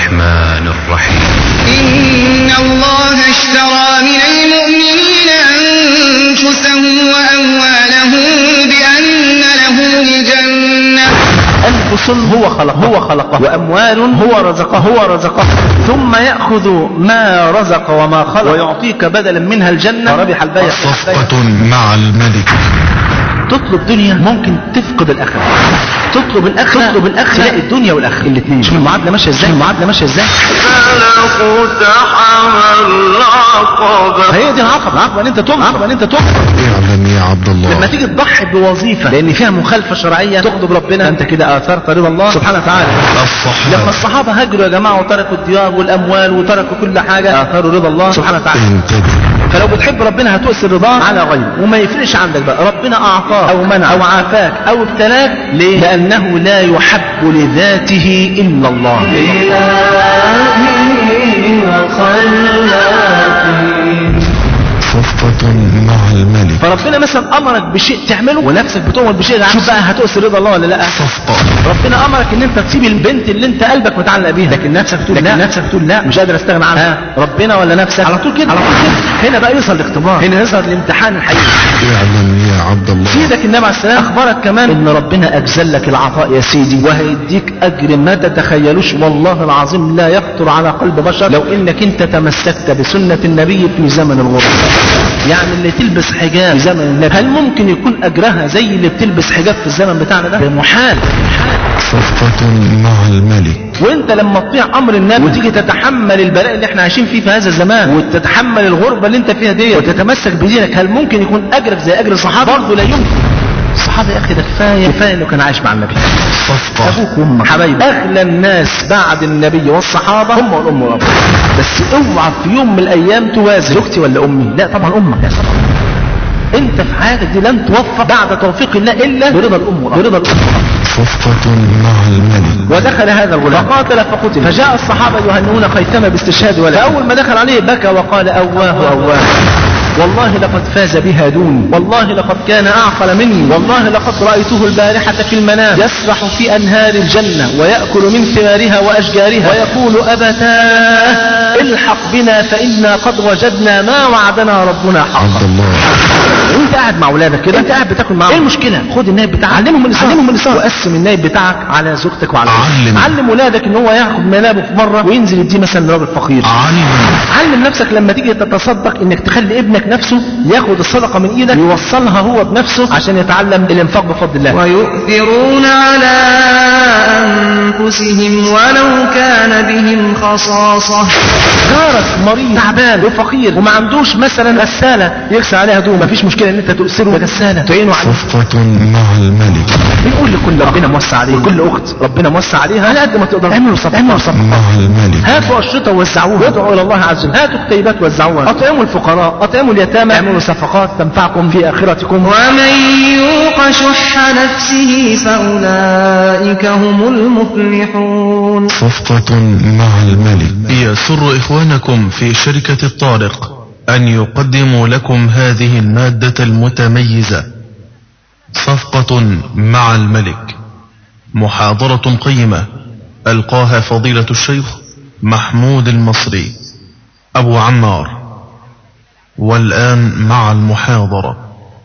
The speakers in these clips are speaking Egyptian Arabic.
الرحمن الرحيم إن الله اشترى من المؤمنين أنفسهم وأموالهم بأن لهم الجنة أنفس هو خلق هو خلقه وأموال هو رزقه هو رزقه ثم يأخذ ما رزق وما خلق ويعطيك بدلا منها الجنة فربح البيع صفقة مع الملك تطلب دنيا ممكن تفقد الآخرة تطلب الآخرة تطلب الآخرة تلاقي الدنيا والآخرة الاثنين شوف المعادلة ماشية ازاي المعادلة ماشية ازاي هي دي العقبة العقبة ان انت تقف العقبة ان انت تقف اعلم يا عبد لما الله تيجي تضحي بوظيفة لان فيها مخالفة شرعية تغضب ربنا انت كده اثرت رضا الله سبحانه وتعالى لما الصحابة الصحابة هاجروا يا جماعة وتركوا الديار والاموال وتركوا كل حاجة اثروا رضا الله سبحانه وتعالى انتبه فلو بتحب ربنا هتؤثر رضاه على غيره وما يفرقش عندك بقى ربنا اعطاك او منع او عافاك او ابتلاك ليه لانه لا يحب لذاته الا الله صفقة مع الملك فربنا مثلا امرك بشيء تعمله ونفسك بتؤمر بشيء ده شوف بقى هتؤثر رضا الله ولا لا صفقة ربنا امرك ان انت تسيب البنت اللي انت قلبك متعلق بيها لكن نفسك تقول لكن لا نفسك تقول لا مش قادر استغنى عنها ربنا ولا نفسك على طول كده على طول كده هنا بقى يظهر الاختبار هنا يظهر الامتحان الحقيقي اعلم يا عبد الله سيدك النبي عليه السلام اخبرك كمان ان ربنا اجزل لك العطاء يا سيدي وهيديك اجر ما تتخيلوش والله العظيم لا يخطر على قلب بشر لو انك انت تمسكت بسنه النبي في زمن الغربه يعني اللي تلبس حجاب في زمن النبي هل ممكن يكون اجرها زي اللي بتلبس حجاب في الزمن بتاعنا ده محال صفقة مع الملك وانت لما تطيع امر النبي وتيجي تتحمل البلاء اللي احنا عايشين فيه في هذا الزمان وتتحمل الغربه اللي انت فيها دي وتتمسك بدينك هل ممكن يكون اجرك زي اجر الصحابه برضه لا يمكن الصحابه يا اخي ده كفايه كفايه انه كان عايش مع النبي صفقة ابوك وامك حبايبي اغلى الناس بعد النبي والصحابه هم والام والاب بس اوعى في يوم من الايام توازن زوجتي ولا امي لا طبعا امك لا طبعا انت في حياتك دي لن توفق بعد توفيق الله الا برضا الام والاب برضا الام والاب صفقة مع الملك ودخل هذا الغلام فقاتل فقتل فجاء الصحابة يهنئون خيثمة باستشهاد ولد فأول ما دخل عليه بكى وقال أواه أواه والله لقد فاز بها دون والله لقد كان أعقل مني والله لقد رأيته البارحة في المنام يسرح في أنهار الجنة ويأكل من ثمارها وأشجارها ويقول أبتاه الحق بنا فإنا قد وجدنا ما وعدنا ربنا حقا عبد الله وانت قاعد مع اولادك كده انت قاعد بتاكل معاهم ايه المشكله خد النايب بتاعك علمهم النصاب علمهم النصاب وقسم النايب بتاعك على زوجتك وعلى علم. علم علم ولادك ان هو ياخد منابه في مره وينزل يديه مثلا لراجل فقير علم علم نفسك لما تيجي تتصدق انك تخلي ابنك نفسه ياخد الصدقه من ايدك يوصلها هو بنفسه عشان يتعلم الانفاق بفضل الله ويؤثرون على أنفسهم ولو كان بهم خصاصة جارك مريض تعبان وفقير وما عندوش مثلا غساله يغسل عليها هدوم مفيش مشكله ان انت تؤثره بغساله تعينه على صفقة مع الملك بنقول لكل ربنا موسع عليه وكل اخت ربنا موسع عليها على قد ما تقدر اعملوا صفقه اعملوا صفقه مع الملك هاتوا أشرطة ووزعوها وادعوا إلى الله عز وجل هاتوا كتيبات وزعوها أطعموا الفقراء أطعموا اليتامى اعملوا صفقات تنفعكم في آخرتكم ومن يوق شح نفسه فأولئك هم المفلحون صفقة مع الملك يسر إخوانكم في شركة الطارق أن يقدموا لكم هذه المادة المتميزة صفقة مع الملك محاضرة قيمة ألقاها فضيلة الشيخ محمود المصري أبو عمار والآن مع المحاضرة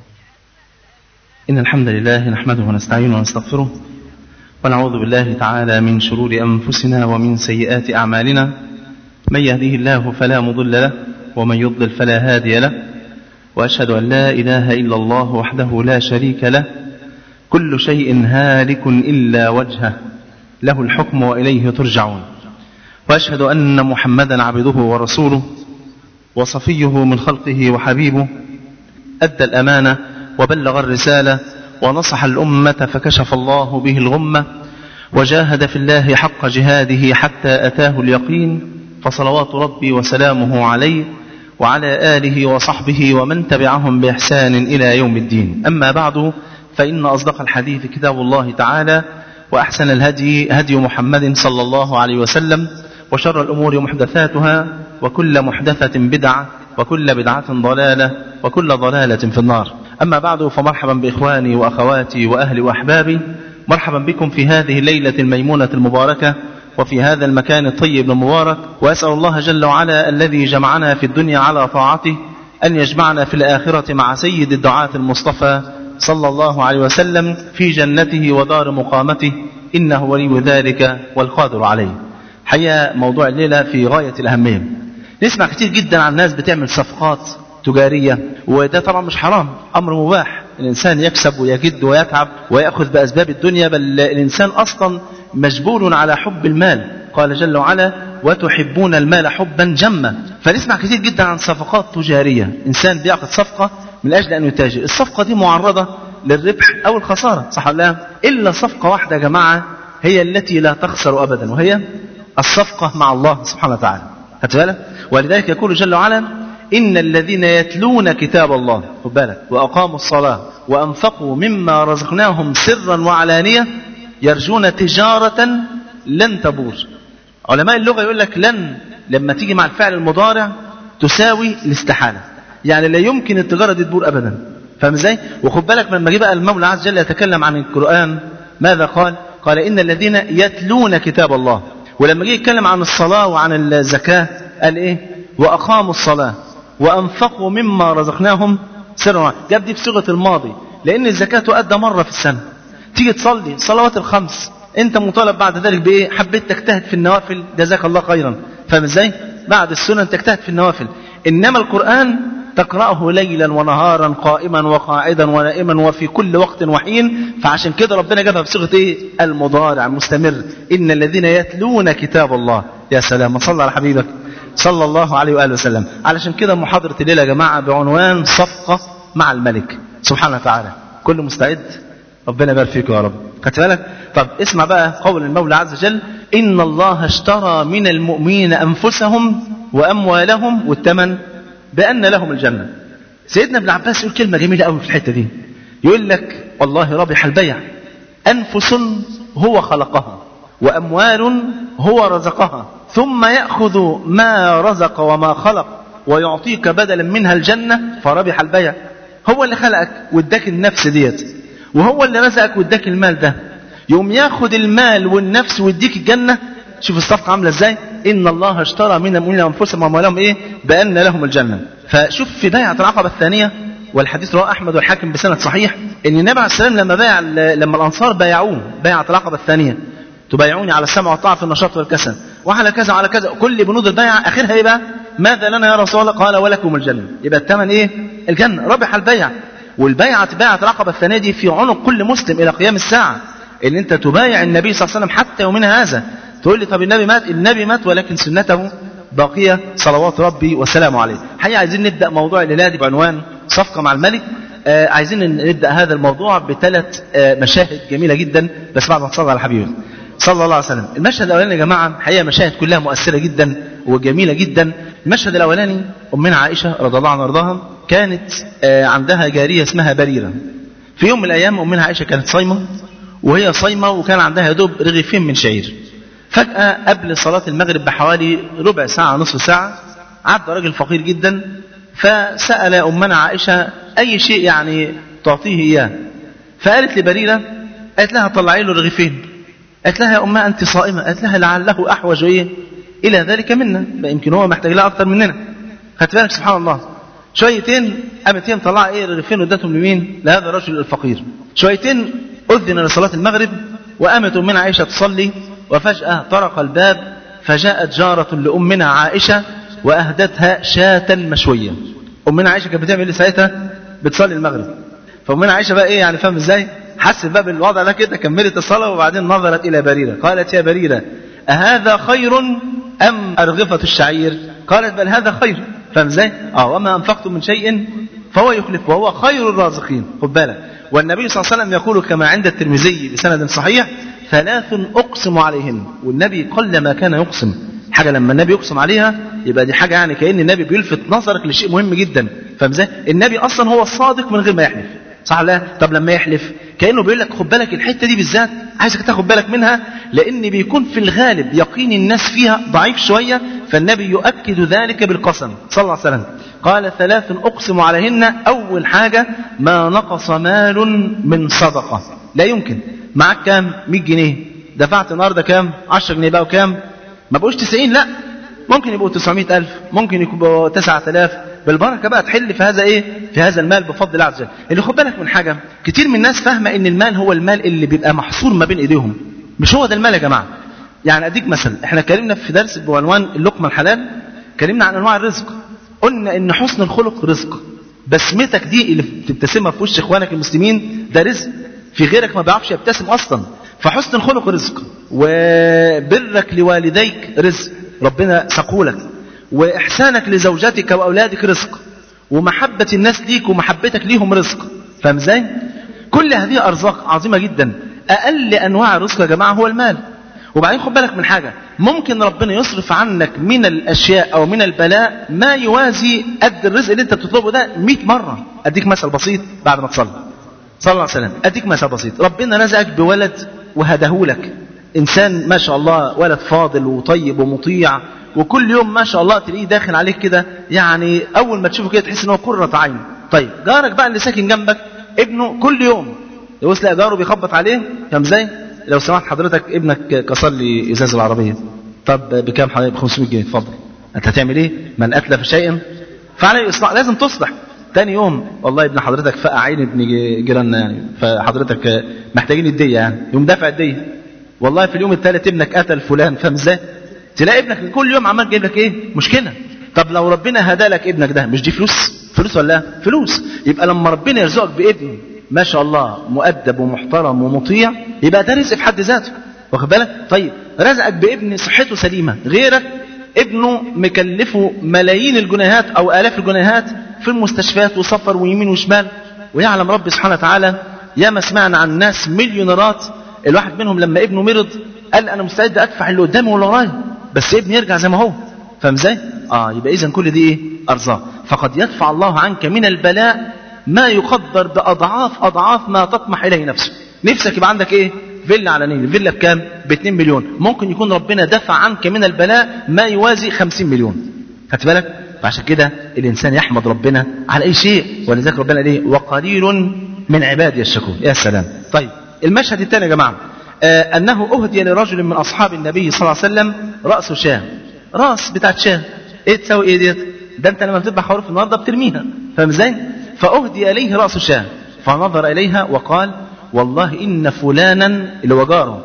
إن الحمد لله نحمده ونستعينه ونستغفره ونعوذ بالله تعالى من شرور أنفسنا ومن سيئات أعمالنا من يهديه الله فلا مضل له ومن يضلل فلا هادي له وأشهد أن لا إله إلا الله وحده لا شريك له كل شيء هالك إلا وجهه له الحكم وإليه ترجعون وأشهد أن محمدا عبده ورسوله وصفيه من خلقه وحبيبه أدى الأمانة وبلغ الرسالة ونصح الأمة فكشف الله به الغمة وجاهد في الله حق جهاده حتى أتاه اليقين فصلوات ربي وسلامه عليه وعلى آله وصحبه ومن تبعهم بإحسان إلى يوم الدين أما بعد فإن أصدق الحديث كتاب الله تعالى وأحسن الهدي هدي محمد صلى الله عليه وسلم وشر الأمور محدثاتها وكل محدثة بدعة وكل بدعة ضلالة وكل ضلالة في النار أما بعد فمرحبا بإخواني وأخواتي وأهلي وأحبابي مرحبا بكم في هذه الليلة الميمونة المباركة وفي هذا المكان الطيب المبارك وأسأل الله جل وعلا الذي جمعنا في الدنيا على طاعته أن يجمعنا في الآخرة مع سيد الدعاة المصطفى صلى الله عليه وسلم في جنته ودار مقامته إنه ولي ذلك والقادر عليه حقيقة موضوع الليلة في غاية الأهمية نسمع كتير جدا عن ناس بتعمل صفقات تجارية وده طبعا مش حرام أمر مباح الإنسان يكسب ويجد ويتعب ويأخذ بأسباب الدنيا بل الإنسان أصلا مجبول على حب المال قال جل وعلا وتحبون المال حبا جما فنسمع كتير جدا عن صفقات تجارية إنسان بيعقد صفقة من أجل أن يتاجر الصفقة دي معرضة للربح أو الخسارة صح ولا لا إلا صفقة واحدة يا جماعة هي التي لا تخسر أبدا وهي الصفقة مع الله سبحانه وتعالى خدت بالك ولذلك يقول جل وعلا إن الذين يتلون كتاب الله خد بالك وأقاموا الصلاة وأنفقوا مما رزقناهم سرا وعلانية يرجون تجارة لن تبور علماء اللغة يقول لك لن لما تيجي مع الفعل المضارع تساوي الاستحالة يعني لا يمكن التجارة دي تبور أبدا فاهم ازاي؟ وخد بالك لما جه بقى المولى عز وجل يتكلم عن القرآن ماذا قال؟ قال إن الذين يتلون كتاب الله ولما جه يتكلم عن الصلاة وعن الزكاة قال إيه؟ وأقاموا الصلاة وأنفقوا مما رزقناهم سرا جاب دي بصيغة الماضي لأن الزكاة تؤدى مرة في السنة تيجي تصلي صلوات الخمس أنت مطالب بعد ذلك بإيه؟ حبيت تجتهد في النوافل جزاك الله خيرا فاهم ازاي؟ بعد السنن تجتهد في النوافل إنما القرآن تقرأه ليلا ونهارا قائما وقاعدا ونائما وفي كل وقت وحين فعشان كده ربنا جابها بصيغة ايه المضارع المستمر إن الذين يتلون كتاب الله يا سلام صلى على حبيبك صلى الله عليه وآله وسلم علشان كده محاضرة الليلة يا جماعة بعنوان صفقة مع الملك سبحانه وتعالى كل مستعد ربنا يبارك فيك يا رب خدت بالك طب اسمع بقى قول المولى عز وجل إن الله اشترى من المؤمنين أنفسهم وأموالهم والثمن بأن لهم الجنة سيدنا ابن عباس يقول كلمة جميلة قوي في الحتة دي يقول لك والله ربح البيع أنفس هو خلقها وأموال هو رزقها ثم يأخذ ما رزق وما خلق ويعطيك بدلا منها الجنة فربح البيع هو اللي خلقك واداك النفس ديت وهو اللي رزقك واداك المال ده يوم ياخد المال والنفس ويديك الجنة شوف الصفقة عاملة ازاي إن الله اشترى من المؤمنين أنفسهم وأموالهم إيه بأن لهم الجنة فشوف في بيعة العقبة الثانية والحديث رواه أحمد والحاكم بسند صحيح إن النبي عليه السلام لما بايع لما الأنصار بايعوه بيعة العقبة الثانية تبايعوني على السمع والطاعة في النشاط والكسل وعلى كذا وعلى كذا كل بنود البيعة آخرها إيه بقى ماذا لنا يا رسول الله قال ولكم الجنة يبقى الثمن إيه الجنة ربح البيع والبيعة بيعة العقبة الثانية دي في عنق كل مسلم إلى قيام الساعة إن أنت تبايع النبي صلى الله عليه وسلم حتى يومنا هذا تقول لي طب النبي مات النبي مات ولكن سنته باقية صلوات ربي وسلامه عليه حقيقة عايزين نبدأ موضوع الليلة دي بعنوان صفقة مع الملك آه عايزين نبدأ هذا الموضوع بثلاث آه مشاهد جميلة جدا بس بعد ما تصلي على حبيبي صلى الله عليه وسلم المشهد الأولاني يا جماعة حقيقة مشاهد كلها مؤثرة جدا وجميلة جدا المشهد الأولاني أمنا عائشة رضي الله عنها وارضاها كانت آه عندها جارية اسمها بريرة في يوم من الأيام أمنا عائشة كانت صايمة وهي صايمة وكان عندها يا دوب رغيفين من شعير فجأة قبل صلاة المغرب بحوالي ربع ساعة نصف ساعة عدى راجل فقير جدا فسأل أمنا عائشة أي شيء يعني تعطيه إياه فقالت لبريرة قالت لها طلعي له رغيفين قالت لها يا أمها أنت صائمة قالت لها لعله أحوج إيه إلى ذلك منا يمكن هو محتاج لها أكثر مننا خدت بالك سبحان الله شويتين قامت هي مطلعة إيه رغيفين وادتهم لمين لهذا الرجل الفقير شويتين أذن لصلاة المغرب وقامت أمنا عائشة تصلي وفجأة طرق الباب فجاءت جارة لأمنا عائشة وأهدتها شاة مشوية أمنا عائشة كانت بتعمل إيه ساعتها بتصلي المغرب فأمنا عائشة بقى إيه يعني فاهم إزاي حست بقى بالوضع ده كده كملت الصلاة وبعدين نظرت إلى بريرة قالت يا بريرة أهذا خير أم أرغفة الشعير قالت بل هذا خير فاهم إزاي آه وما أنفقتم من شيء فهو يخلف وهو خير الرازقين خد بالك والنبي صلى الله عليه وسلم يقول كما عند الترمذي بسند صحيح ثلاث أقسم عليهن والنبي قل ما كان يقسم حاجة لما النبي يقسم عليها يبقى دي حاجة يعني كأن النبي بيلفت نظرك لشيء مهم جدا فاهم ازاي؟ النبي أصلا هو الصادق من غير ما يحلف صح لا طب لما يحلف كأنه بيقول لك خد بالك الحتة دي بالذات عايزك تاخد بالك منها لأن بيكون في الغالب يقين الناس فيها ضعيف شوية فالنبي يؤكد ذلك بالقسم صلى الله عليه وسلم قال ثلاث أقسم عليهن أول حاجة ما نقص مال من صدقة لا يمكن معك كام 100 جنيه دفعت النهارده كام 10 جنيه بقى وكام ما بقوش 90 لا ممكن يبقوا 900000 ممكن يبقوا 9000 بالبركه بقى تحل في هذا ايه في هذا المال بفضل الله عز وجل اللي خد بالك من حاجه كتير من الناس فاهمه ان المال هو المال اللي بيبقى محصور ما بين ايديهم مش هو ده المال يا جماعه يعني اديك مثل احنا اتكلمنا في درس بعنوان اللقمه الحلال اتكلمنا عن انواع الرزق قلنا ان حسن الخلق رزق بسمتك دي اللي بتبتسمها في وش اخوانك المسلمين ده رزق في غيرك ما بيعرفش يبتسم اصلا فحسن الخلق رزق وبرك لوالديك رزق ربنا سقولك واحسانك لزوجتك واولادك رزق ومحبه الناس ليك ومحبتك ليهم رزق فاهم ازاي كل هذه ارزاق عظيمه جدا اقل انواع الرزق يا جماعه هو المال وبعدين خد بالك من حاجة ممكن ربنا يصرف عنك من الأشياء أو من البلاء ما يوازي قد الرزق اللي أنت بتطلبه ده 100 مرة أديك مثل بسيط بعد ما تصلي صلى الله عليه وسلم أديك مثل بسيط ربنا رزقك بولد وهداهولك إنسان ما شاء الله ولد فاضل وطيب ومطيع وكل يوم ما شاء الله تلاقيه داخل عليك كده يعني أول ما تشوفه كده تحس إن هو قرة عين طيب جارك بقى اللي ساكن جنبك ابنه كل يوم يبص لقى جاره بيخبط عليه فاهم ازاي؟ لو سمحت حضرتك ابنك كسر لي ازاز العربيه طب بكام حضرتك ب 500 جنيه اتفضل انت هتعمل ايه من اتلف شيئا فعليه اصلاح لازم تصلح تاني يوم والله ابن حضرتك فقع عين ابن جيراننا يعني فحضرتك محتاجين الديه يعني يوم دافع الديه والله في اليوم الثالث ابنك قتل فلان فاهم ازاي تلاقي ابنك كل يوم عمال جايب لك ايه مشكله طب لو ربنا هدى لك ابنك ده مش دي فلوس فلوس ولا لا فلوس يبقى لما ربنا يرزقك بابن ما شاء الله مؤدب ومحترم ومطيع يبقى ده رزق في حد ذاته واخد بالك طيب رزقك بابن صحته سليمه غيرك ابنه مكلفه ملايين الجنيهات او الاف الجنيهات في المستشفيات وسفر ويمين وشمال ويعلم ربي سبحانه وتعالى ياما سمعنا عن ناس مليونيرات الواحد منهم لما ابنه مرض قال انا مستعد ادفع اللي قدامي واللي ورايا بس ابني يرجع زي ما هو فاهم ازاي؟ اه يبقى اذا كل دي ايه؟ ارزاق فقد يدفع الله عنك من البلاء ما يقدر باضعاف اضعاف ما تطمح اليه نفسك نفسك يبقى عندك ايه فيلا على نيل فيلا بكام ب 2 مليون ممكن يكون ربنا دفع عنك من البلاء ما يوازي 50 مليون خدت بالك فعشان كده الانسان يحمد ربنا على اي شيء ولذلك ربنا ليه وقليل من عبادي الشكور يا سلام طيب المشهد الثاني يا جماعه آه انه اهدي لرجل من اصحاب النبي صلى الله عليه وسلم راس شاه راس بتاعت شاه ايه تساوي ايه ديت ده انت لما بتذبح خروف النهارده بترميها فاهم ازاي فأهدي إليه رأس شاه فنظر إليها وقال والله إن فلانا اللي هو جاره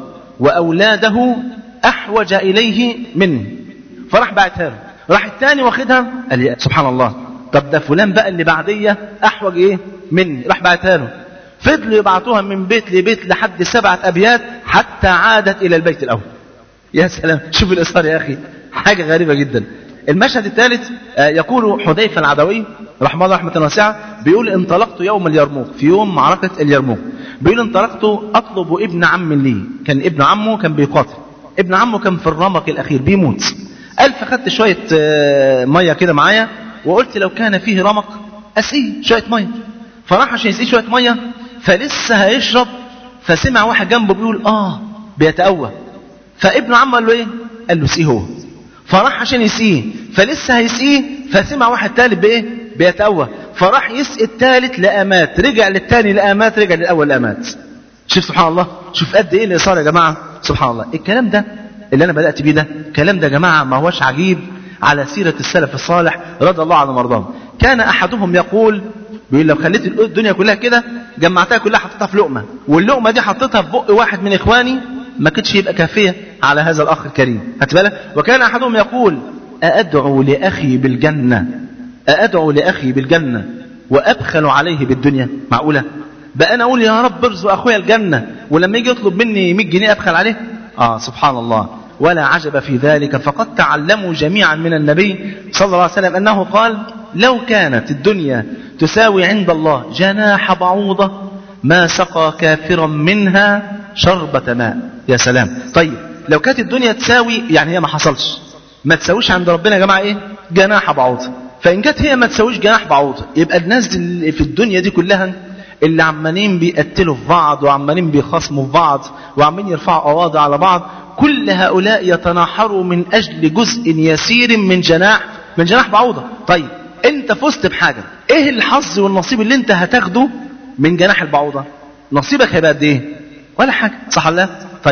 وأولاده أحوج إليه مني فراح بعتها له راح الثاني واخدها قال لي سبحان الله طب ده فلان بقى اللي بعديه أحوج إيه مني راح بعتها له فضلوا يبعتوها من بيت لبيت لحد سبعة أبيات حتى عادت إلى البيت الأول يا سلام شوف الإصرار يا أخي حاجة غريبة جدا المشهد الثالث يقول حذيفة العدوي رحمه الله رحمة واسعة بيقول انطلقت يوم اليرموك في يوم معركة اليرموك بيقول انطلقت أطلب ابن عم لي كان ابن عمه كان بيقاتل ابن عمه كان في الرمق الأخير بيموت قال فخدت شوية مية كده معايا وقلت لو كان فيه رمق أسقيه شوية مية فراح عشان يسقيه شوية مية فلسه هيشرب فسمع واحد جنبه بيقول آه بيتأوه فابن عمه قال له إيه؟ قال له سقيه هو فراح عشان يسقيه فلسه هيسقيه فسمع واحد تالت بايه بيتأوه فراح يسقي التالت لأمات رجع للتاني لأمات رجع للأول لأمات شوف سبحان الله شوف قد ايه الإصرار يا جماعة سبحان الله الكلام ده اللي أنا بدأت بيه ده الكلام ده يا جماعة ما هوش عجيب على سيرة السلف الصالح رضي الله عنهم وارضاهم كان أحدهم يقول بيقول لو خليت الدنيا كلها كده جمعتها كلها حطيتها في لقمة واللقمة دي حطيتها في بق واحد من إخواني ما كانتش يبقى كافية على هذا الأخ الكريم هات بالك وكان أحدهم يقول أأدعو لأخي بالجنة أأدعو لأخي بالجنة وأبخل عليه بالدنيا معقولة بقى أنا أقول يا رب ارزق أخويا الجنة ولما يجي يطلب مني 100 جنيه أبخل عليه آه سبحان الله ولا عجب في ذلك فقد تعلموا جميعا من النبي صلى الله عليه وسلم أنه قال لو كانت الدنيا تساوي عند الله جناح بعوضة ما سقى كافرا منها شربة ماء يا سلام طيب لو كانت الدنيا تساوي يعني هي ما حصلش ما تساويش عند ربنا يا جماعة ايه جناح بعوضة فإن كانت هي ما تساويش جناح بعوضة يبقى الناس اللي في الدنيا دي كلها اللي عمالين بيقتلوا في بعض وعمالين بيخاصموا في بعض وعمالين يرفعوا قواضي على بعض كل هؤلاء يتناحروا من أجل جزء يسير من جناح من جناح بعوضة طيب انت فزت بحاجة ايه الحظ والنصيب اللي انت هتاخده من جناح البعوضة نصيبك هيبقى قد ايه ولا حاجة صح ولا لا طيب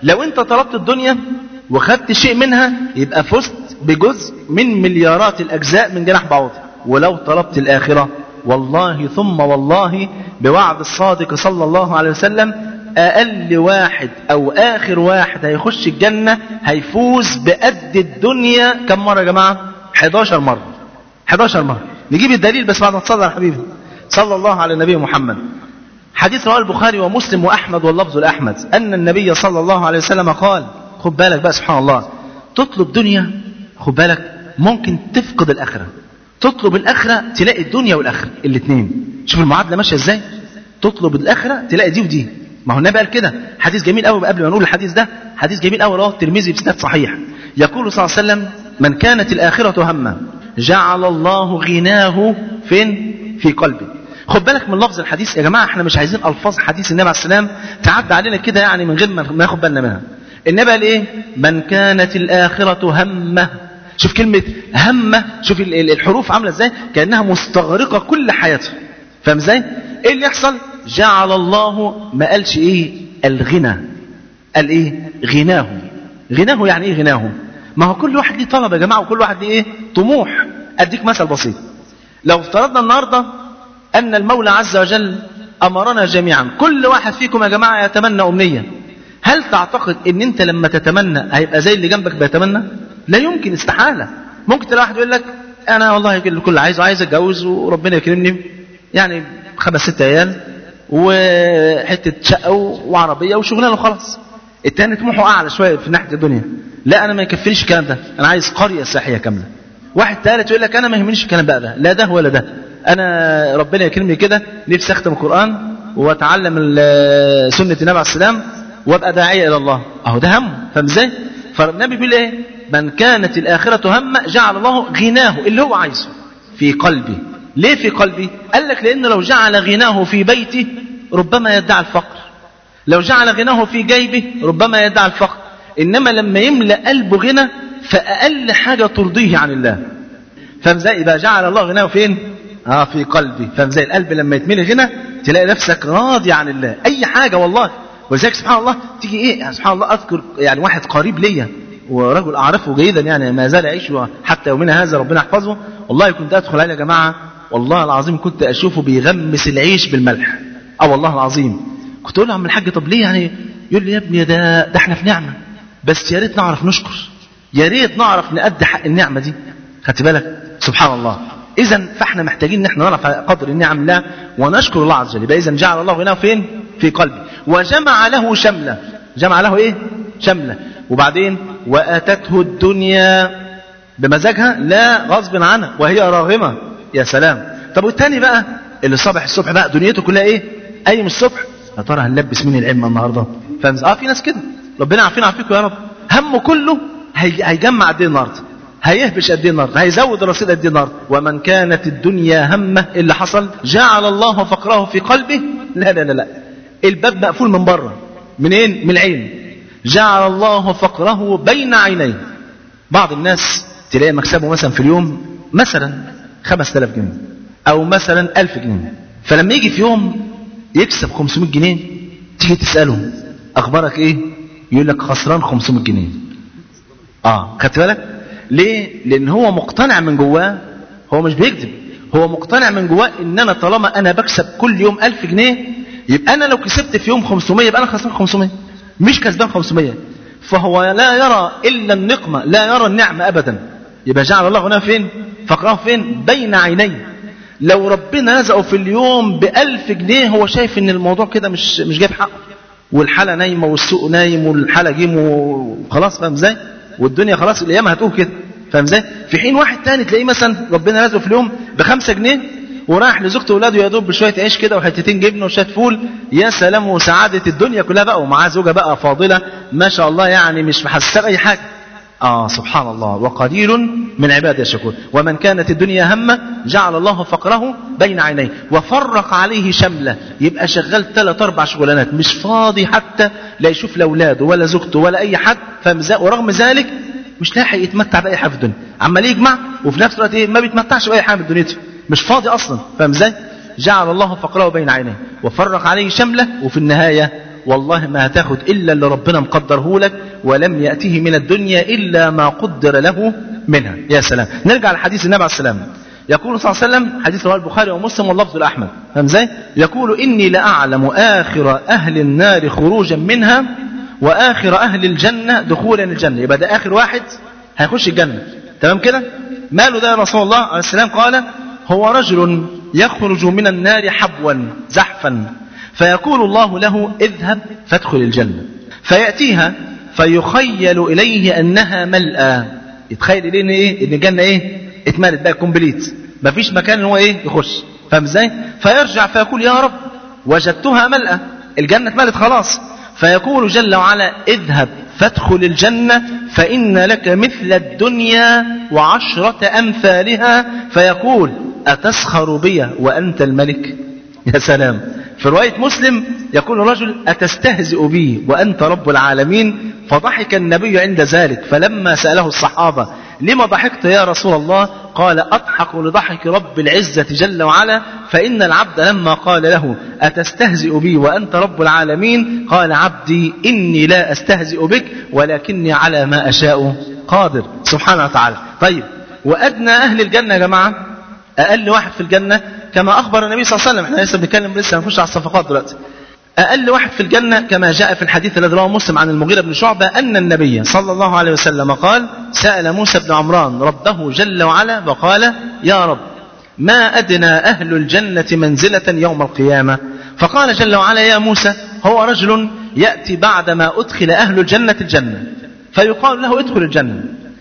لو انت طلبت الدنيا وخدت شيء منها يبقى فزت بجزء من مليارات الأجزاء من جناح بعوض ولو طلبت الآخرة والله ثم والله بوعد الصادق صلى الله عليه وسلم أقل واحد أو آخر واحد هيخش الجنة هيفوز بقد الدنيا كم مرة يا جماعة 11 مرة 11 مرة نجيب الدليل بس بعد ما تصلي على حبيبي صلى الله على النبي محمد حديث رواه البخاري ومسلم وأحمد واللفظ لأحمد أن النبي صلى الله عليه وسلم قال خد بالك بقى سبحان الله تطلب دنيا خد بالك ممكن تفقد الآخرة تطلب الآخرة تلاقي الدنيا والآخرة الاثنين شوف المعادلة ماشية ازاي تطلب الآخرة تلاقي دي ودي ما هو النبي قال كده حديث جميل قوي قبل ما نقول الحديث ده حديث جميل قوي رواه الترمذي بسناد صحيح يقول صلى الله عليه وسلم من كانت الآخرة همه جعل الله غناه فين في قلبه خد بالك من لفظ الحديث يا جماعة احنا مش عايزين ألفاظ حديث النبي عليه السلام تعدى علينا كده يعني من غير ما ناخد بالنا منها النبي قال ايه من كانت الآخرة همه شوف كلمة همة شوف الحروف عاملة ازاي كأنها مستغرقة كل حياته فاهم ازاي ايه اللي يحصل جعل الله ما قالش ايه الغنى قال ايه غناه غناه يعني ايه غناه ما هو كل واحد ليه طلب يا جماعة وكل واحد ليه ايه طموح اديك مثل بسيط لو افترضنا النهاردة ان المولى عز وجل امرنا جميعا كل واحد فيكم يا جماعة يتمنى امنية هل تعتقد ان انت لما تتمنى هيبقى زي اللي جنبك بيتمنى لا يمكن استحالة ممكن تلاقي واحد يقول لك انا والله الكل عايزه عايز اتجوز وربنا يكرمني يعني خمس ست عيال وحته شقه وعربيه وشغلانه وخلاص التاني طموحه اعلى شويه في ناحيه الدنيا لا انا ما يكفينيش الكلام ده انا عايز قريه سياحيه كامله واحد ثالث يقول لك انا ما يهمنيش الكلام بقى ده لا ده ولا ده انا ربنا يكرمني كده نفسي اختم القران واتعلم سنه النبي عليه السلام وابقى داعيه الى الله اهو ده هم فاهم ازاي فالنبي بيقول ايه من كانت الاخره همه جعل الله غناه اللي هو عايزه في قلبي ليه في قلبي قال لك لأنه لو جعل غناه في بيته ربما يدعي الفقر لو جعل غناه في جيبه ربما يدعي الفقر إنما لما يملأ قلبه غنى فأقل حاجة ترضيه عن الله فاهم ازاي يبقى جعل الله غناه فين اه في قلبي فاهم ازاي القلب لما يتملي غنى تلاقي نفسك راضي عن الله اي حاجة والله ولذلك سبحان الله تيجي ايه سبحان الله اذكر يعني واحد قريب ليا ورجل اعرفه جيدا يعني ما زال يعيش حتى يومنا هذا ربنا يحفظه والله كنت ادخل عليه يا جماعه والله العظيم كنت اشوفه بيغمس العيش بالملح اه والله العظيم كنت اقول له عم الحاج طب ليه يعني يقول لي يا ابني ده ده احنا في نعمه بس يا ريت نعرف نشكر يا ريت نعرف نأدي حق النعمه دي خدت بالك سبحان الله اذا فاحنا محتاجين ان احنا نعرف قدر النعم الله ونشكر الله عز وجل يبقى اذا جعل الله غناه فين في قلبي وجمع له شمله جمع له ايه شمله وبعدين واتته الدنيا بمزاجها لا غصب عنها وهي راغمه يا سلام طب والتاني بقى اللي صبح الصبح بقى دنيته كلها ايه قايم الصبح يا ترى هنلبس مين العلم النهارده فاهم اه في ناس كده ربنا عارفين عارفيكم يا رب همه كله هي... هيجمع قد ايه النهارده هيهبش قد ايه النهارده هيزود الرصيد قد ايه النهارده ومن كانت الدنيا همه اللي حصل جعل الله فقره في قلبه لا لا لا لا الباب مقفول من بره منين من العين جعل الله فقره بين عينيه بعض الناس تلاقي مكسبه مثلا في اليوم مثلا 5000 جنيه او مثلا 1000 جنيه فلما يجي في يوم يكسب 500 جنيه تيجي تساله اخبارك ايه يقول لك خسران 500 جنيه اه خدت بالك ليه لان هو مقتنع من جواه هو مش بيكذب هو مقتنع من جواه ان انا طالما انا بكسب كل يوم 1000 جنيه يبقى انا لو كسبت في يوم 500 يبقى انا خسران 500 مش كسبان 500 فهو لا يرى الا النقمه لا يرى النعمه ابدا يبقى جعل الله غناه فين فقراه فين بين عينيه لو ربنا رزقه في اليوم بألف جنيه هو شايف ان الموضوع كده مش مش جايب حقه والحالة نايمة والسوق نايم والحالة جيم وخلاص فاهم ازاي والدنيا خلاص الايام هتقول كده فاهم ازاي في حين واحد تاني تلاقيه مثلا ربنا رزقه في اليوم بخمسة جنيه ورايح لزوجته واولاده يا دوب بشويه عيش كده وحتتين جبنه وشويه فول يا سلام وسعاده الدنيا كلها بقى ومعاه زوجه بقى فاضله ما شاء الله يعني مش محسسه اي حاجه آه سبحان الله وقليل من عبادي الشكور ومن كانت الدنيا همه جعل الله فقره بين عينيه وفرق عليه شمله يبقى شغال ثلاث اربع شغلانات مش فاضي حتى لا يشوف لا اولاده ولا زوجته ولا اي حد ورغم ذلك مش لاحق يتمتع باي حاجه في الدنيا عمال يجمع وفي نفس الوقت ايه ما بيتمتعش باي حاجه من دنيته مش فاضي اصلا فاهم ازاي جعل الله فقره بين عينيه وفرق عليه شمله وفي النهايه والله ما هتاخد إلا اللي ربنا مقدره لك ولم يأته من الدنيا إلا ما قدر له منها يا سلام نرجع لحديث النبي عليه السلام يقول صلى الله عليه وسلم حديث رواه البخاري ومسلم واللفظ الأحمد فاهم ازاي؟ يقول إني لأعلم آخر أهل النار خروجا منها وآخر أهل الجنة دخولا الجنة يبقى ده آخر واحد هيخش الجنة تمام كده؟ ماله ده يا رسول الله عليه السلام قال هو رجل يخرج من النار حبوا زحفا فيقول الله له اذهب فادخل الجنة فيأتيها فيخيل إليه أنها ملأى يتخيل إليه إن إيه؟ إن الجنة إيه؟ اتملت بقى كومبليت مفيش مكان إن هو إيه؟ يخش فاهم إزاي؟ فيرجع فيقول يا رب وجدتها ملأى الجنة اتملت خلاص فيقول جل وعلا اذهب فادخل الجنة فإن لك مثل الدنيا وعشرة أمثالها فيقول أتسخر بي وأنت الملك يا سلام في رواية مسلم يقول الرجل أتستهزئ بي وأنت رب العالمين فضحك النبي عند ذلك فلما سأله الصحابة لما ضحكت يا رسول الله قال أضحك لضحك رب العزة جل وعلا فإن العبد لما قال له أتستهزئ بي وأنت رب العالمين قال عبدي إني لا أستهزئ بك ولكني على ما أشاء قادر سبحانه وتعالى طيب وأدنى أهل الجنة يا جماعة أقل واحد في الجنة كما أخبر النبي صلى الله عليه وسلم احنا لسه بنتكلم لسه هنخش على الصفقات دلوقتي أقل واحد في الجنة كما جاء في الحديث الذي رواه مسلم عن المغيرة بن شعبة أن النبي صلى الله عليه وسلم قال سأل موسى بن عمران ربه جل وعلا وقال يا رب ما أدنى أهل الجنة منزلة يوم القيامة فقال جل وعلا يا موسى هو رجل يأتي بعدما أدخل أهل الجنة الجنة فيقال له ادخل الجنة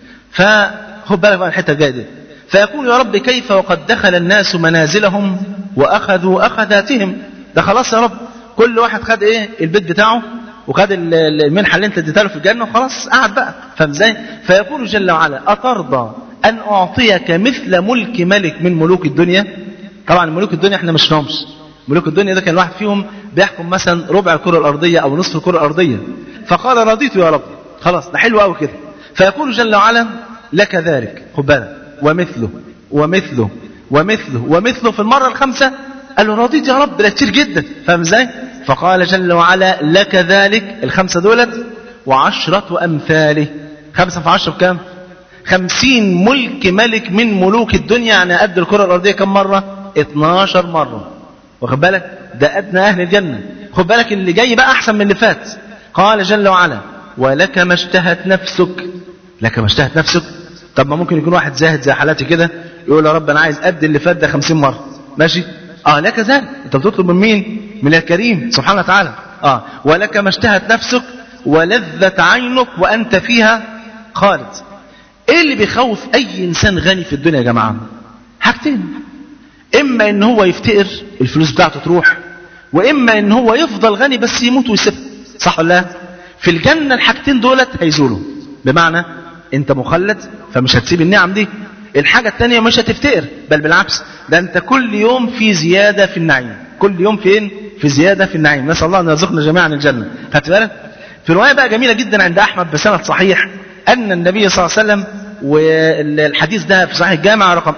فخد بالك بقى الحتة الجاية دي فيقول يا رب كيف وقد دخل الناس منازلهم وأخذوا أخذاتهم ده خلاص يا رب كل واحد خد ايه البيت بتاعه وخد المنحة اللي انت اديتها له في الجنة وخلاص قعد بقى فاهم ازاي فيقول جل وعلا أترضى أن أعطيك مثل ملك ملك من ملوك الدنيا طبعا ملوك الدنيا احنا مش نومش ملوك الدنيا ده كان الواحد فيهم بيحكم مثلا ربع الكرة الأرضية أو نصف الكرة الأرضية فقال رضيت يا رب خلاص ده حلو قوي كده فيقول جل وعلا لك ذلك خد بالك ومثله ومثله ومثله ومثله في المرة الخامسة قال له رضيت يا رب ده كتير جدا فاهم ازاي فقال جل وعلا لك ذلك الخمسة دولت وعشرة أمثاله خمسة في عشرة بكام خمسين ملك ملك من ملوك الدنيا يعني قد الكرة الأرضية كم مرة 12 مرة واخد بالك ده أدنى أهل الجنة خد بالك اللي جاي بقى أحسن من اللي فات قال جل وعلا ولك ما اشتهت نفسك لك ما اشتهت نفسك طب ما ممكن يكون واحد زاهد زي حالاتي كده يقول يا رب انا عايز قد اللي فات ده 50 مره ماشي اه لك ذلك انت بتطلب من مين من الكريم سبحانه وتعالى اه ولك ما اشتهت نفسك ولذت عينك وانت فيها خالد ايه اللي بيخوف اي انسان غني في الدنيا يا جماعه حاجتين اما ان هو يفتقر الفلوس بتاعته تروح واما ان هو يفضل غني بس يموت ويسيبها صح ولا لا في الجنه الحاجتين دولت هيزولوا بمعنى انت مخلد فمش هتسيب النعم دي الحاجة التانية مش هتفتقر بل بالعكس ده انت كل يوم في زيادة في النعيم كل يوم فين في زيادة في النعيم نسأل الله أن يرزقنا جميعا الجنة خدت بالك في رواية بقى جميلة جدا عند أحمد بسند صحيح أن النبي صلى الله عليه وسلم والحديث ده في صحيح الجامع رقم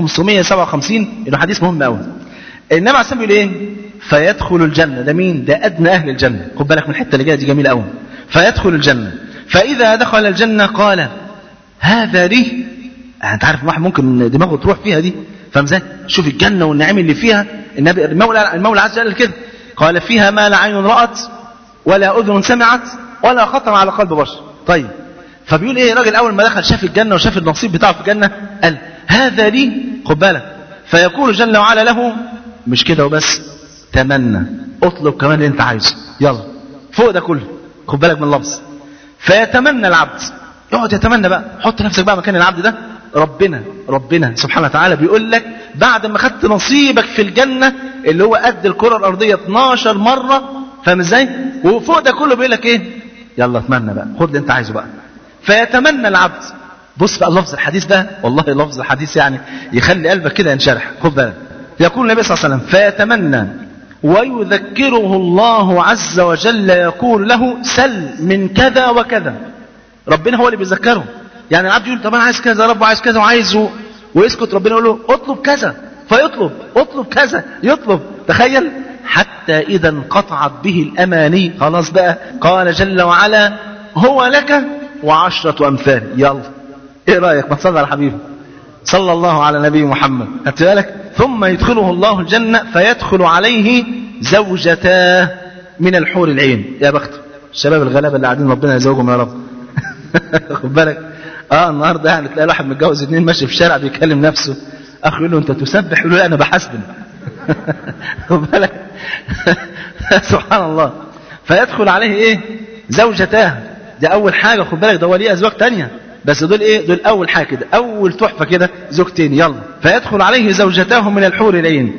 1557 انه حديث مهم قوي النبي عليه الصلاه والسلام بيقول ايه فيدخل الجنه ده مين ده ادنى اهل الجنه خد بالك من الحته اللي جايه دي جميله قوي فيدخل الجنه فاذا دخل الجنه قال هذا لي انت عارف الواحد ممكن دماغه تروح فيها دي فاهم ازاي شوف الجنه والنعيم اللي فيها النبي المولى المولى عز وجل كده قال فيها ما لا عين رات ولا اذن سمعت ولا خطر على قلب بشر طيب فبيقول ايه راجل اول ما دخل شاف الجنه وشاف النصيب بتاعه في الجنه قال هذا لي خد بالك فيقول جل وعلا له مش كده وبس تمنى اطلب كمان اللي انت عايزه يلا فوق ده كله خد بالك من اللفظ فيتمنى العبد يقعد يتمنى بقى حط نفسك بقى مكان العبد ده ربنا ربنا سبحانه وتعالى بيقول لك بعد ما خدت نصيبك في الجنة اللي هو قد الكرة الأرضية 12 مرة فاهم ازاي؟ وفوق ده كله بيقول لك ايه؟ يلا اتمنى بقى خد اللي انت عايزه بقى فيتمنى العبد بص بقى لفظ الحديث ده والله لفظ الحديث يعني يخلي قلبك كده ينشرح خد بالك يقول النبي صلى الله عليه وسلم فيتمنى ويذكره الله عز وجل يقول له سل من كذا وكذا ربنا هو اللي بيذكره يعني العبد يقول طب انا عايز كذا يا رب عايز كذا وعايزه ويسكت ربنا يقول له اطلب كذا فيطلب اطلب كذا يطلب تخيل حتى إذا انقطعت به الأماني خلاص بقى قال جل وعلا هو لك وعشرة أمثال يلا إيه رأيك ما تصلي على حبيبي صلى الله على نبي محمد خدت بالك ثم يدخله الله الجنة فيدخل عليه زوجتاه من الحور العين يا بخت الشباب الغلابة اللي قاعدين ربنا يزوجهم يا رب خد بالك اه النهارده يعني تلاقي واحد متجوز اتنين ماشي في الشارع بيكلم نفسه اخ يقول له انت تسبح يقول له لا انا بحسبن خد بالك سبحان الله فيدخل عليه ايه زوجتاه دي اول حاجه خد بالك ده هو ليه ازواج تانية بس دول ايه دول اول حاجه كده اول تحفه كده زوجتين يلا فيدخل عليه زوجتاه من الحور العين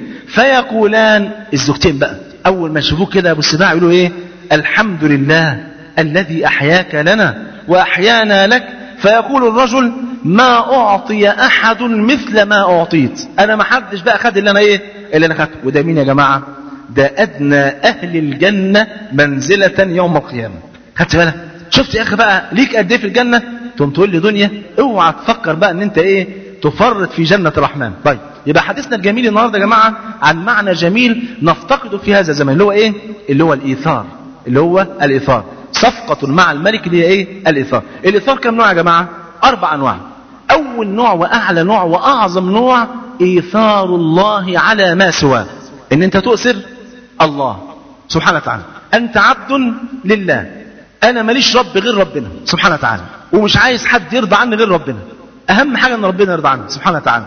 فيقولان الزوجتين بقى اول ما يشوفوه كده ابو السباع يقولوا ايه الحمد لله الذي احياك لنا واحيانا لك فيقول الرجل ما اعطي احد مثل ما اعطيت انا ما حدش بقى خد اللي انا ايه اللي انا خدته وده مين يا جماعه ده ادنى اهل الجنه منزله يوم القيامه خدت بالك شفت يا اخي بقى ليك قد ايه في الجنه تقوم تقول لي دنيا اوعى تفكر بقى ان انت ايه تفرط في جنه الرحمن طيب يبقى حديثنا الجميل النهارده يا جماعه عن معنى جميل نفتقده في هذا الزمان اللي هو ايه اللي هو الايثار اللي هو الايثار صفقه مع الملك اللي هي ايه الايثار الايثار كم نوع يا جماعه اربع انواع اول نوع واعلى نوع واعظم نوع ايثار الله على ما سواه ان انت تؤثر الله سبحانه وتعالى انت عبد لله انا ماليش رب غير ربنا سبحانه وتعالى ومش عايز حد يرضى عني غير ربنا اهم حاجه ان ربنا يرضى عني سبحانه وتعالى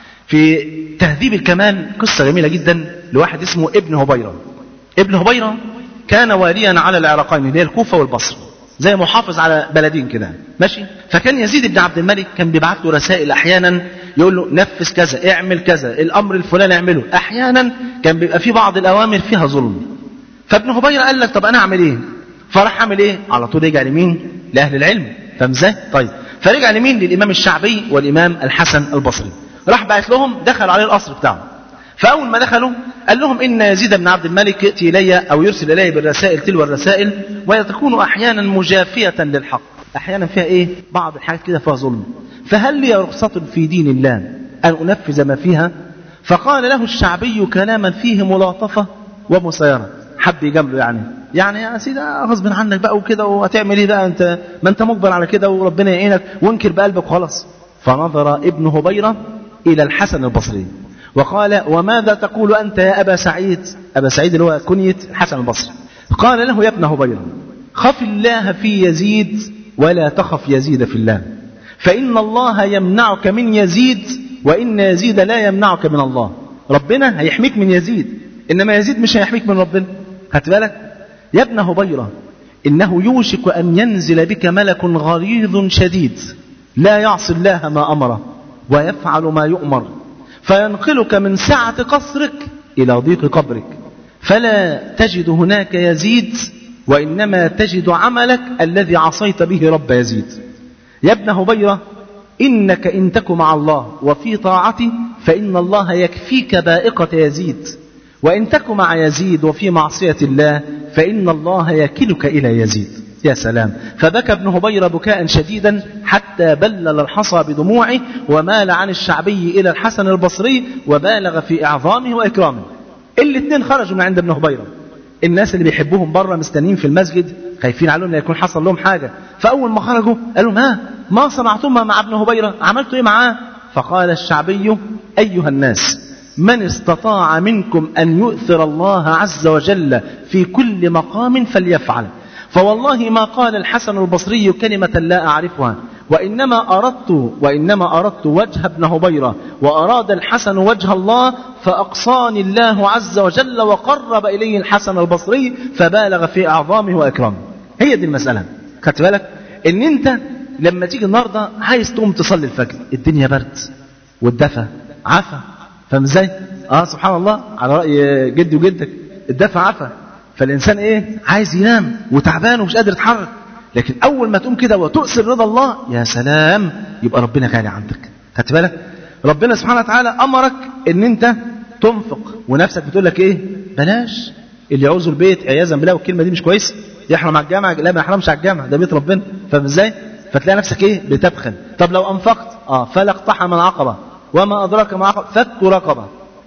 في تهذيب الكمال قصه جميله جدا لواحد اسمه ابن هبيره ابن هبيره كان واليا على العراقين اللي هي الكوفه والبصره زي محافظ على بلدين كده ماشي فكان يزيد بن عبد الملك كان بيبعت له رسائل احيانا يقول له نفذ كذا اعمل كذا الامر الفلاني اعمله احيانا كان بيبقى في بعض الاوامر فيها ظلم فابن هبيره قال لك طب انا اعمل ايه فراح عامل ايه على طول رجع لمين لاهل العلم فاهم ازاي طيب فرجع لمين للامام الشعبي والامام الحسن البصري راح بعت لهم دخل عليه القصر بتاعه فاول ما دخلوا قال لهم ان يزيد بن عبد الملك ياتي الي او يرسل الي بالرسائل تلو الرسائل وتكون احيانا مجافيه للحق احيانا فيها ايه بعض الحاجات كده فيها ظلم فهل لي رخصه في دين الله ان انفذ ما فيها فقال له الشعبي كلاما فيه ملاطفه ومسايره حب يجامله يعني يعني يا سيدي غصب عنك بقى وكده وهتعمل ايه بقى انت ما انت مجبر على كده وربنا يعينك وانكر بقلبك وخلاص فنظر ابن هبيره الى الحسن البصري وقال وماذا تقول انت يا ابا سعيد ابا سعيد اللي هو كنيه الحسن البصري قال له يا ابن هبيره خف الله في يزيد ولا تخف يزيد في الله فان الله يمنعك من يزيد وان يزيد لا يمنعك من الله ربنا هيحميك من يزيد انما يزيد مش هيحميك من ربنا خدت بالك يا ابن هبيرة إنه يوشك أن ينزل بك ملك غليظ شديد لا يعصي الله ما أمره ويفعل ما يؤمر فينقلك من سعة قصرك إلى ضيق قبرك فلا تجد هناك يزيد وإنما تجد عملك الذي عصيت به رب يزيد يا ابن هبيرة إنك إن تك مع الله وفي طاعته فإن الله يكفيك بائقة يزيد وإن تك مع يزيد وفي معصية الله فإن الله يكلك إلى يزيد يا سلام فبكى ابن هبيرة بكاء شديدا حتى بلل الحصى بدموعه ومال عن الشعبي إلى الحسن البصري وبالغ في إعظامه وإكرامه الاثنين خرجوا من عند ابن هبيرة الناس اللي بيحبوهم بره مستنيين في المسجد خايفين عليهم لا يكون حصل لهم حاجة فأول ما خرجوا قالوا ما ما صنعتم مع ابن هبيرة عملتوا إيه معاه فقال الشعبي أيها الناس من استطاع منكم أن يؤثر الله عز وجل في كل مقام فليفعل فوالله ما قال الحسن البصري كلمة لا أعرفها وإنما أردت وإنما أردت وجه ابن هبيرة وأراد الحسن وجه الله فأقصاني الله عز وجل وقرب إليه الحسن البصري فبالغ في أعظامه وإكرامه هي دي المسألة خدت بالك إن أنت لما تيجي النهارده عايز تقوم تصلي الفجر الدنيا برد والدفى عفا فاهم ازاي؟ اه سبحان الله على راي جدي وجدك الدفع عفا فالانسان ايه؟ عايز ينام وتعبان ومش قادر يتحرك لكن اول ما تقوم كده وتؤثر رضا الله يا سلام يبقى ربنا غالي عندك خدت بالك؟ ربنا سبحانه وتعالى امرك ان انت تنفق ونفسك بتقول لك ايه؟ بلاش اللي يعوزوا البيت عياذا بالله والكلمه دي مش كويسه يحرم على الجامع لا ما يحرمش على الجامع ده بيت ربنا فاهم ازاي؟ فتلاقي نفسك ايه؟ بتبخل طب لو انفقت اه فلا اقتحم العقبه وما أدراك ما عقب فك رقبة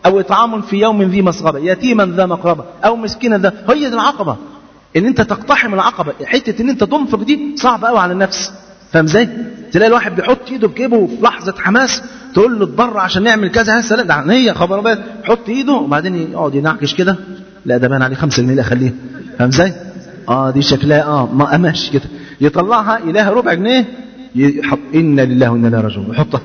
أو إطعام في يوم ذي مسغبة يتيما ذا مقربة أو مسكينا ذا هي دي العقبة إن أنت تقتحم العقبة حتة إن أنت تنفق دي صعبة قوي على النفس فاهم ازاي؟ تلاقي الواحد بيحط ايده في جيبه في لحظه حماس تقول له اتبرع عشان نعمل كذا يا سلام ده عينيا خبر ابيض يحط ايده وبعدين يقعد ينعكش كده لا ده باين عليه 5 جنيه لا خليه فاهم ازاي؟ اه دي شكلها اه ما ماشي كده يطلعها يلاقيها ربع جنيه يحط انا لله وانا اليه راجعون يحطها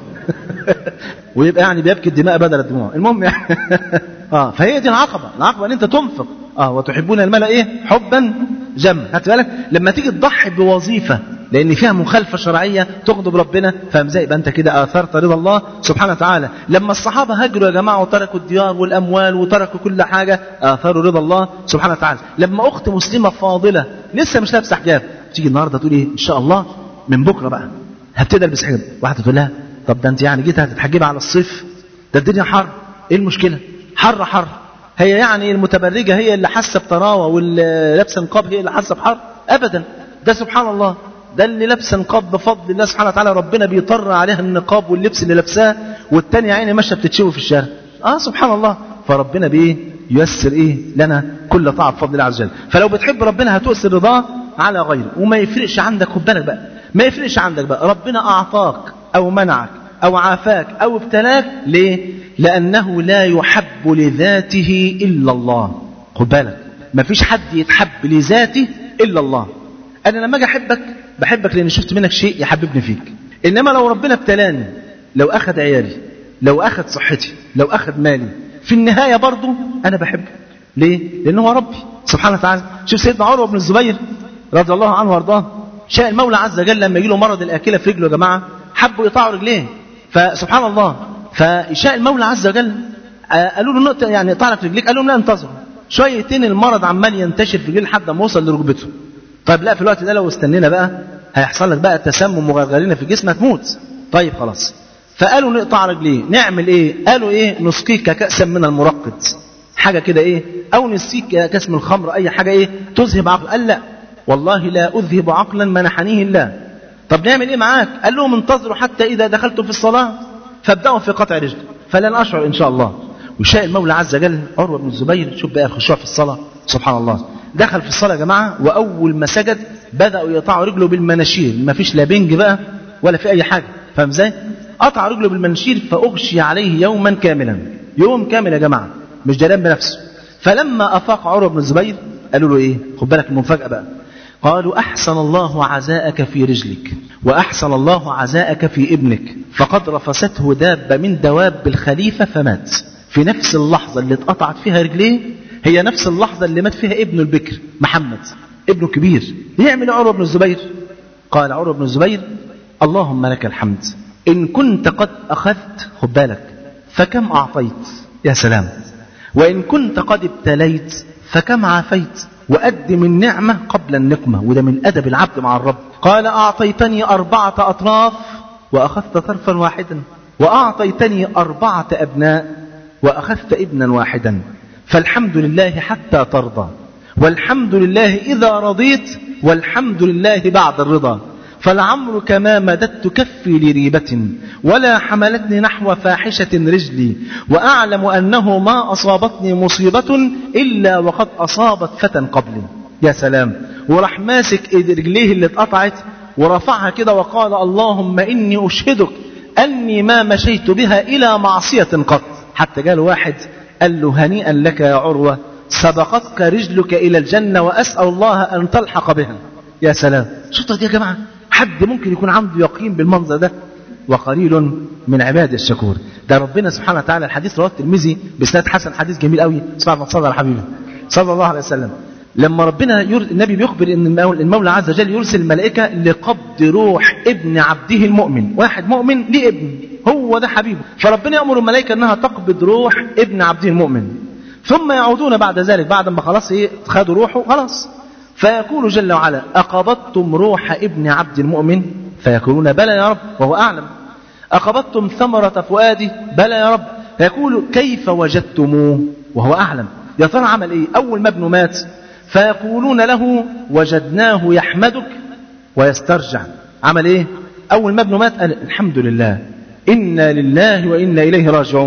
ويبقى يعني بيبكي الدماء بدل الدموع المهم يعني اه فهي دي العقبه العقبه ان انت تنفق اه وتحبون المال ايه حبا جما خدت بالك لما تيجي تضحي بوظيفه لان فيها مخالفه شرعيه تغضب ربنا فاهم ازاي يبقى انت كده اثرت رضا الله سبحانه وتعالى لما الصحابه هاجروا يا جماعه وتركوا الديار والاموال وتركوا كل حاجه اثروا رضا الله سبحانه وتعالى لما اخت مسلمه فاضله لسه مش لابسه حجاب تيجي النهارده تقول ايه ان شاء الله من بكره بقى هبتدي البس حجاب واحده تقول لها طب ده انت يعني جيت هتتحجبي على الصيف ده الدنيا حر ايه المشكله حر حر هي يعني المتبرجه هي اللي حاسه بطراوه واللي لابسه نقاب هي اللي حاسه بحر ابدا ده سبحان الله ده اللي لابسه نقاب بفضل الله سبحانه وتعالى ربنا بيطر عليها النقاب واللبس اللي لابساه والتانية عيني ماشيه بتتشوي في الشارع اه سبحان الله فربنا بايه ييسر ايه لنا كل طاعه بفضل الله عز وجل فلو بتحب ربنا هتؤثر رضاه على غيره وما يفرقش عندك خد بالك بقى ما يفرقش عندك بقى ربنا اعطاك او منعك او عافاك او ابتلاك ليه لانه لا يحب لذاته الا الله خد بالك ما فيش حد يتحب لذاته الا الله انا لما اجي احبك بحبك لان شفت منك شيء يحببني فيك انما لو ربنا ابتلاني لو اخذ عيالي لو اخذ صحتي لو اخذ مالي في النهايه برضه انا بحبه ليه لان هو ربي سبحانه وتعالى شوف سيدنا عروه بن الزبير رضي الله عنه وارضاه شاء المولى عز وجل لما يجي له مرض الاكله في رجله يا جماعه حبوا يقطعوا رجليه فسبحان الله فشاء المولى عز وجل قالوا له نقطة يعني اقطع لك رجليك قال لهم لا انتظروا شويتين المرض عمال ينتشر في رجليه لحد ما وصل لركبته طيب لا في الوقت ده لو استنينا بقى هيحصل لك بقى تسمم وغرغرينه في الجسم هتموت طيب خلاص فقالوا نقطع رجليه نعمل ايه قالوا ايه نسقيك كأسا من المرقد حاجة كده ايه او نسقيك كأس من الخمر اي حاجة ايه تذهب عقل قال لا والله لا اذهب عقلا منحنيه الله طب نعمل ايه معاك قال لهم انتظروا حتى اذا دخلتم في الصلاة فابدأوا في قطع رجل فلن اشعر ان شاء الله وشاء المولى عز وجل عروة بن الزبير شوف بقى الخشوع في الصلاة سبحان الله دخل في الصلاة يا جماعة وأول ما سجد بدأوا يقطعوا رجله بالمناشير ما فيش لا بنج بقى ولا في أي حاجة فاهم ازاي؟ قطع رجله بالمناشير فأغشي عليه يوما كاملا يوم كامل يا جماعة مش جلان بنفسه فلما أفاق عروة بن الزبير قالوا له إيه؟ خد بالك المفاجأة بقى قالوا أحسن الله عزاءك في رجلك وأحسن الله عزاءك في ابنك فقد رفسته دابة من دواب الخليفة فمات في نفس اللحظة اللي اتقطعت فيها رجليه هي نفس اللحظة اللي مات فيها ابنه البكر محمد ابنه كبير يعمل عروة بن الزبير قال عروة بن الزبير اللهم لك الحمد إن كنت قد أخذت خد بالك فكم أعطيت يا سلام وإن كنت قد ابتليت فكم عافيت وقدم النعمة قبل النقمة وده من أدب العبد مع الرب قال أعطيتني أربعة أطراف وأخذت طرفا واحدا وأعطيتني أربعة أبناء وأخذت ابنا واحدا فالحمد لله حتى ترضى والحمد لله إذا رضيت والحمد لله بعد الرضا فلعمرك ما مددت كفي لريبة ولا حملتني نحو فاحشة رجلي وأعلم أنه ما أصابتني مصيبة إلا وقد أصابت فتى قبلي يا سلام وراح ماسك رجليه اللي اتقطعت ورفعها كده وقال اللهم إني أشهدك أني ما مشيت بها إلى معصية قط حتى قال واحد قال له هنيئا لك يا عروة سبقتك رجلك إلى الجنة وأسأل الله أن تلحق بها يا سلام شفتوا دي يا جماعة حد ممكن يكون عنده يقين بالمنظر ده وقليل من عباد الشكور ده ربنا سبحانه وتعالى الحديث رواه الترمذي بسناد حسن حديث جميل قوي اسمع ما تصلى على حبيبي صلى الله عليه وسلم لما ربنا ير... النبي بيخبر ان المولى عز وجل يرسل الملائكه لقبض روح ابن عبده المؤمن واحد مؤمن ليه ابن هو ده حبيبه فربنا يامر الملائكه انها تقبض روح ابن عبده المؤمن ثم يعودون بعد ذلك بعد ما خلاص ايه خدوا روحه خلاص فيقول جل وعلا أقبضتم روح ابن عبد المؤمن فيقولون بلى يا رب وهو أعلم أقبضتم ثمرة فؤادي بلى يا رب فيقول كيف وجدتموه وهو أعلم يا ترى عمل إيه أول ما ابنه مات فيقولون له وجدناه يحمدك ويسترجع عمل إيه أول ما ابنه مات قال الحمد لله إنا لله وإنا إليه راجعون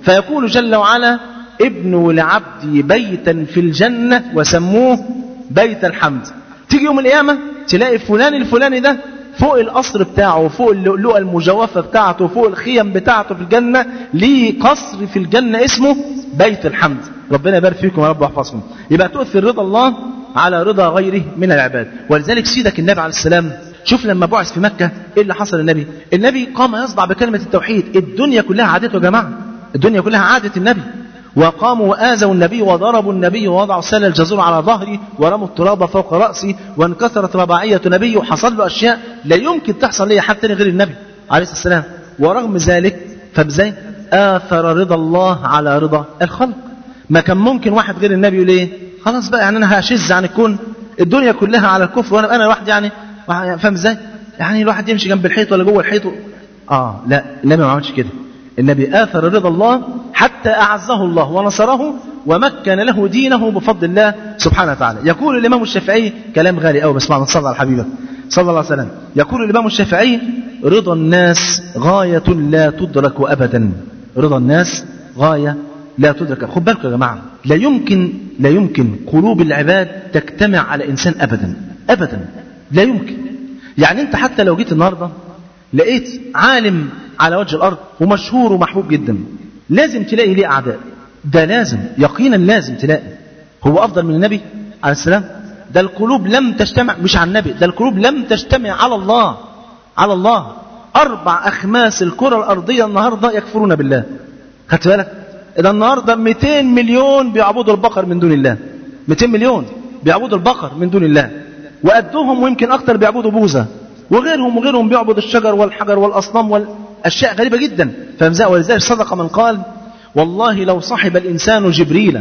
فيقول جل وعلا ابنوا لعبدي بيتا في الجنة وسموه بيت الحمد تيجي يوم القيامة تلاقي فلان الفلاني ده فوق القصر بتاعه وفوق اللؤلؤة المجوفة بتاعته وفوق الخيم بتاعته في الجنة ليه قصر في الجنة اسمه بيت الحمد ربنا يبارك فيكم يا رب ويحفظكم يبقى تؤثر رضا الله على رضا غيره من العباد ولذلك سيدك النبي عليه السلام شوف لما بعث في مكة ايه اللي حصل للنبي النبي قام يصدع بكلمة التوحيد الدنيا كلها عادته يا جماعة الدنيا كلها عادة النبي وقاموا وآذوا النبي وضربوا النبي ووضعوا سل الجزور على ظهري ورموا التراب فوق رأسي وانكسرت رباعية نبي وحصل له أشياء لا يمكن تحصل لي حد تاني غير النبي عليه الصلاة والسلام ورغم ذلك فبزي آثر رضا الله على رضا الخلق ما كان ممكن واحد غير النبي يقول ايه خلاص بقى يعني انا هشز عن الكون الدنيا كلها على الكفر وانا انا لوحدي يعني فاهم ازاي يعني الواحد يمشي جنب الحيط ولا جوه الحيط اه لا النبي ما عملش كده النبي آثر رضا الله حتى أعزه الله ونصره ومكن له دينه بفضل الله سبحانه وتعالى يقول الإمام الشافعي كلام غالي قوي بس معنا صلى على حبيبك صلى الله عليه وسلم يقول الإمام الشافعي رضا الناس غاية لا تدرك أبدا رضا الناس غاية لا تدرك خد بالكم يا جماعة لا يمكن لا يمكن قلوب العباد تجتمع على إنسان أبدا أبدا لا يمكن يعني أنت حتى لو جيت النهاردة لقيت عالم على وجه الأرض ومشهور ومحبوب جدا لازم تلاقي ليه أعداء ده لازم يقينا لازم تلاقي هو أفضل من النبي عليه السلام ده القلوب لم تجتمع مش على النبي ده القلوب لم تجتمع على الله على الله أربع أخماس الكرة الأرضية النهاردة يكفرون بالله خدت بالك ده النهاردة 200 مليون بيعبدوا البقر من دون الله 200 مليون بيعبدوا البقر من دون الله وقدهم ويمكن أكتر بيعبدوا بوذا وغيرهم وغيرهم بيعبد الشجر والحجر والأصنام والأشياء غريبة جدا فمزاء ولذلك صدق من قال والله لو صحب الإنسان جبريل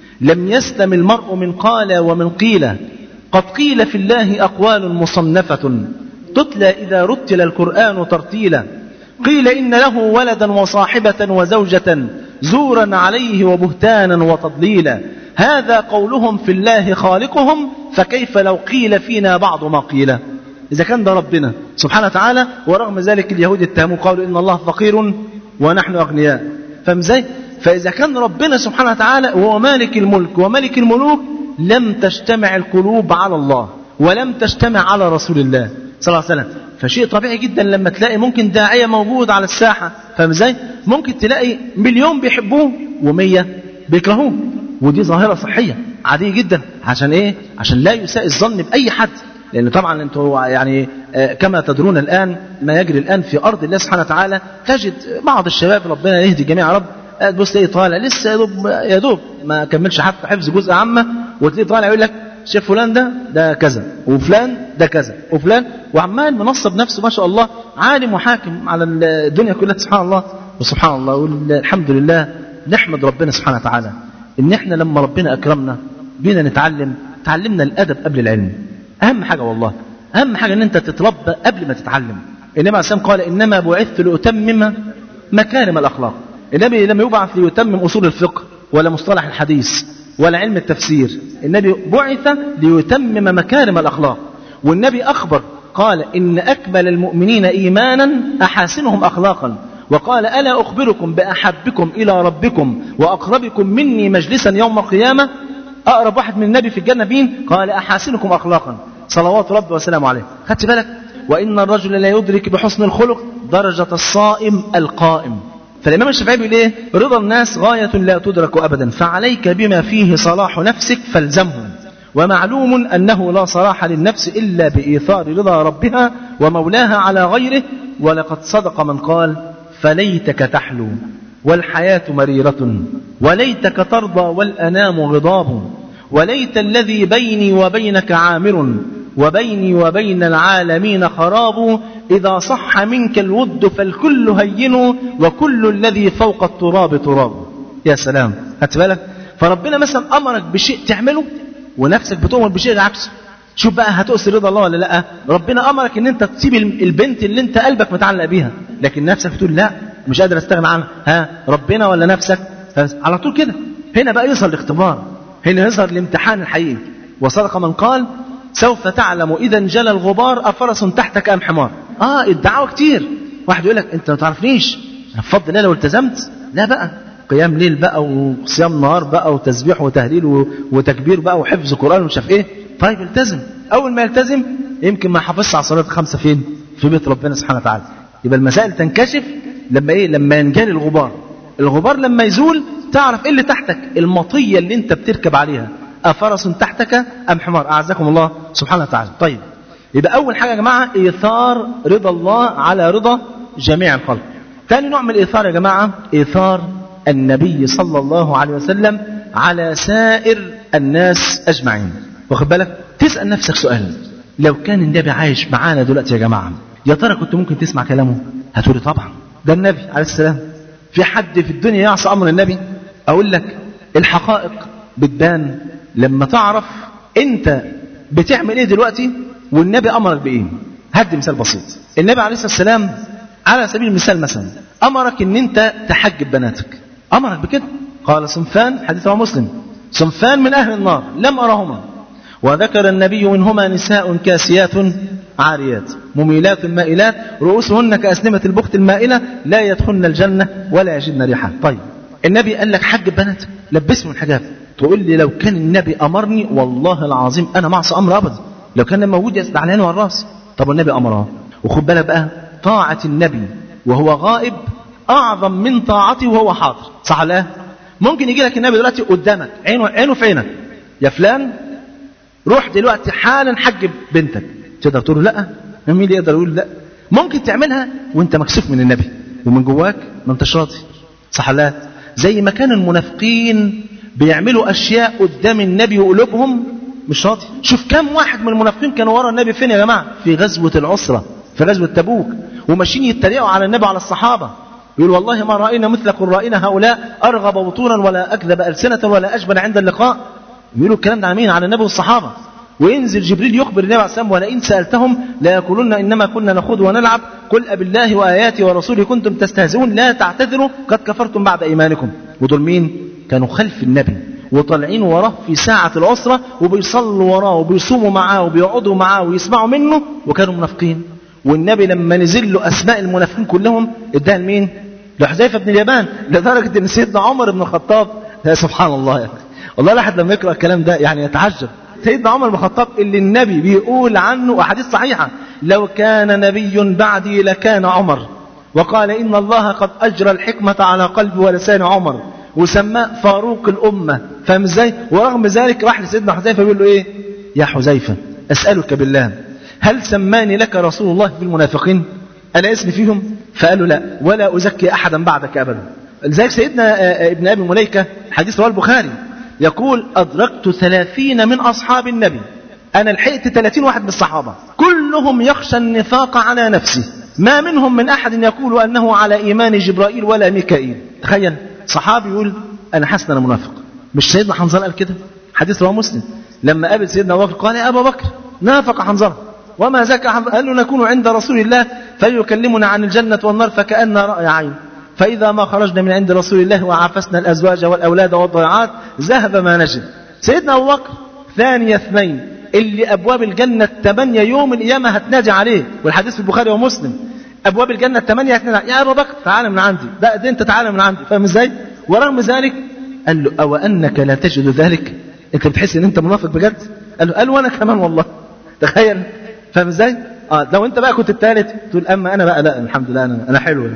لم يسلم المرء من قال ومن قيل قد قيل في الله أقوال مصنفة تتلى إذا رتل القرآن ترتيلا قيل إن له ولدا وصاحبة وزوجة زورا عليه وبهتانا وتضليلا هذا قولهم في الله خالقهم فكيف لو قيل فينا بعض ما قيل إذا كان ده ربنا سبحانه وتعالى ورغم ذلك اليهود اتهموا قالوا إن الله فقير ونحن أغنياء فاهم ازاي؟ فإذا كان ربنا سبحانه وتعالى هو مالك الملك وملك الملوك لم تجتمع القلوب على الله ولم تجتمع على رسول الله صلى الله عليه وسلم فشيء طبيعي جدا لما تلاقي ممكن داعية موجود على الساحة فاهم ازاي؟ ممكن تلاقي مليون بيحبوه ومية بيكرهوه ودي ظاهرة صحية عادية جدا عشان ايه؟ عشان لا يساء الظن بأي حد لأن طبعا أنتوا يعني كما تدرون الآن ما يجري الآن في أرض الله سبحانه وتعالى تجد بعض الشباب ربنا يهدي الجميع يا رب تبص تلاقيه طالع لسه يا دوب يا دوب ما كملش حتى حفظ جزء عامة وتلاقيه طالع يقول لك شايف فلان ده ده كذا وفلان ده كذا وفلان وعمال منصب نفسه ما شاء الله عالم وحاكم على الدنيا كلها سبحان الله وسبحان الله والحمد لله نحمد ربنا سبحانه وتعالى ان احنا لما ربنا اكرمنا بينا نتعلم تعلمنا الادب قبل العلم اهم حاجه والله اهم حاجه ان انت تتربى قبل ما تتعلم النبي عليه السلام قال انما بعثت لاتمم مكارم الاخلاق النبي لم يبعث ليتمم اصول الفقه ولا مصطلح الحديث ولا علم التفسير النبي بعث ليتمم مكارم الاخلاق والنبي اخبر قال ان اكمل المؤمنين ايمانا احاسنهم اخلاقا وقال الا اخبركم باحبكم الى ربكم واقربكم مني مجلسا يوم القيامه اقرب واحد من النبي في الجنه مين قال احاسنكم اخلاقا صلوات ربي وسلامه عليه خدت بالك وان الرجل لا يدرك بحسن الخلق درجه الصائم القائم فالامام الشافعي بيقول ايه رضا الناس غايه لا تدرك ابدا فعليك بما فيه صلاح نفسك فالزمه ومعلوم انه لا صلاح للنفس الا بايثار رضا ربها ومولاها على غيره ولقد صدق من قال فليتك تحلو والحياة مريرة وليتك ترضى والأنام غضاب وليت الذي بيني وبينك عامر وبيني وبين العالمين خراب إذا صح منك الود فالكل هين وكل الذي فوق التراب تراب يا سلام هات بالك فربنا مثلا أمرك بشيء تعمله ونفسك بتؤمر بشيء عكسه شوف بقى هتؤثر رضا الله ولا لا ربنا أمرك ان انت تسيب البنت اللي انت قلبك متعلق بيها لكن نفسك بتقول لا مش قادر استغنى عنها ها ربنا ولا نفسك على طول كده هنا بقى يظهر الاختبار هنا يظهر الامتحان الحقيقي وصدق من قال سوف تعلم اذا انجلى الغبار افرس تحتك ام حمار اه الدعوه كتير واحد يقول لك انت ما تعرفنيش بفضل الله لو التزمت لا بقى قيام ليل بقى وصيام نهار بقى وتسبيح وتهليل و- وتكبير بقى وحفظ قرآن ومش عارف ايه طيب التزم اول ما يلتزم يمكن ما يحافظش على صلاة الخمسة فين في بيت ربنا سبحانه وتعالى يبقى المسائل تنكشف لما ايه لما ينجلي الغبار الغبار لما يزول تعرف ايه اللي تحتك المطية اللي انت بتركب عليها أفرس تحتك أم حمار أعزكم الله سبحانه وتعالى طيب يبقى أول حاجة يا جماعة إيثار رضا الله على رضا جميع الخلق ثاني نوع من الإيثار يا جماعة إيثار النبي صلى الله عليه وسلم على سائر الناس أجمعين واخد بالك تسأل نفسك سؤال لو كان النبي عايش معانا دلوقتي يا جماعة يا ترى كنت ممكن تسمع كلامه هتقولي طبعا ده النبي عليه السلام في حد في الدنيا يعصى أمر النبي أقول لك الحقائق بتبان لما تعرف أنت بتعمل إيه دلوقتي والنبي أمرك بإيه هدي مثال بسيط النبي عليه الصلاة والسلام على سبيل المثال مثلا أمرك أن أنت تحجب بناتك أمرك بكده قال صنفان حديث رواه مسلم صنفان من أهل النار لم أرهما وذكر النبي منهما نساء كاسيات عاريات مميلات مائلات رؤوسهن كأسنمة البخت المائلة لا يدخلن الجنة ولا يجدن ريحها طيب النبي قال لك حج بناتك لبسهم الحجاب تقول لي لو كان النبي أمرني والله العظيم أنا معصى أمر أبدا لو كان موجود يسدع على على الراس طب والنبي أمره وخد بالك بقى طاعة النبي وهو غائب أعظم من طاعته وهو حاضر صح لا ممكن يجي لك النبي دلوقتي قدامك عينه عينه في عينك يا فلان روح دلوقتي حالا حجب بنتك تقدر تقول له لا مين اللي يقدر يقول لا ممكن تعملها وانت مكسوف من النبي ومن جواك ما انتش راضي صح لا زي ما كان المنافقين بيعملوا اشياء قدام النبي وقلوبهم مش راضي شوف كم واحد من المنافقين كانوا ورا النبي فين يا جماعه في غزوه العسره في غزوه تبوك وماشيين يتريقوا على النبي وعلى الصحابه يقول والله ما راينا مثل قرائنا هؤلاء ارغب بطونا ولا اكذب السنه ولا اجبن عند اللقاء يقولوا الكلام ده على مين على النبي والصحابه وينزل جبريل يخبر النبي عليه السلام ولئن سألتهم لا يقولون إنما كنا نخوض ونلعب قل أبالله وآياته ورسوله كنتم تستهزئون لا تعتذروا قد كفرتم بعد إيمانكم ودول مين كانوا خلف النبي وطالعين وراه في ساعة العسرة وبيصلوا وراه وبيصوموا معاه وبيقعدوا معاه ويسمعوا منه وكانوا منافقين والنبي لما نزل له أسماء المنافقين كلهم اداها لمين؟ لحذيفة بن اليمان لدرجة أن سيدنا عمر بن الخطاب يا سبحان الله يا أخي والله الواحد لما يقرأ الكلام ده يعني يتعجب سيدنا عمر بن الخطاب اللي النبي بيقول عنه أحاديث صحيحة لو كان نبي بعدي لكان عمر وقال إن الله قد أجرى الحكمة على قلب ولسان عمر وسماه فاروق الأمة فاهم ازاي ورغم ذلك راح لسيدنا حذيفة بيقول له إيه يا حذيفة أسألك بالله هل سماني لك رسول الله في المنافقين أنا اسمي فيهم فقال له لا ولا أزكي أحدا بعدك أبدا لذلك سيدنا ابن أبي مليكة حديث رواه البخاري يقول أدركت ثلاثين من أصحاب النبي أنا لحقت ثلاثين واحد من الصحابة كلهم يخشى النفاق على نفسه ما منهم من أحد يقول أنه على إيمان جبرائيل ولا ميكائيل تخيل صحابي يقول أنا حاسس أنا منافق مش سيدنا حنظلة قال كده حديث رواه مسلم لما قابل سيدنا أبو بكر قال يا أبا بكر نافق حنظلة وما زكى حنظلة قال له نكون عند رسول الله فيكلمنا عن الجنة والنار فكأن رأي عين فإذا ما خرجنا من عند رسول الله وعافسنا الأزواج والأولاد والضيعات ذهب ما نجد سيدنا أبو بكر ثاني اثنين اللي أبواب الجنة الثمانية يوم القيامة هتنادي عليه والحديث في البخاري ومسلم أبواب الجنة الثمانية هتنادي يا أبو بكر تعالى من عندي ده, ده أنت تعالى من عندي فاهم إزاي ورغم ذلك قال له أو أنك لا تجد ذلك أنت بتحس إن أنت منافق بجد قال له قال وأنا كمان والله تخيل فاهم إزاي اه لو انت بقى كنت الثالث تقول اما انا بقى لا الحمد لله انا انا حلو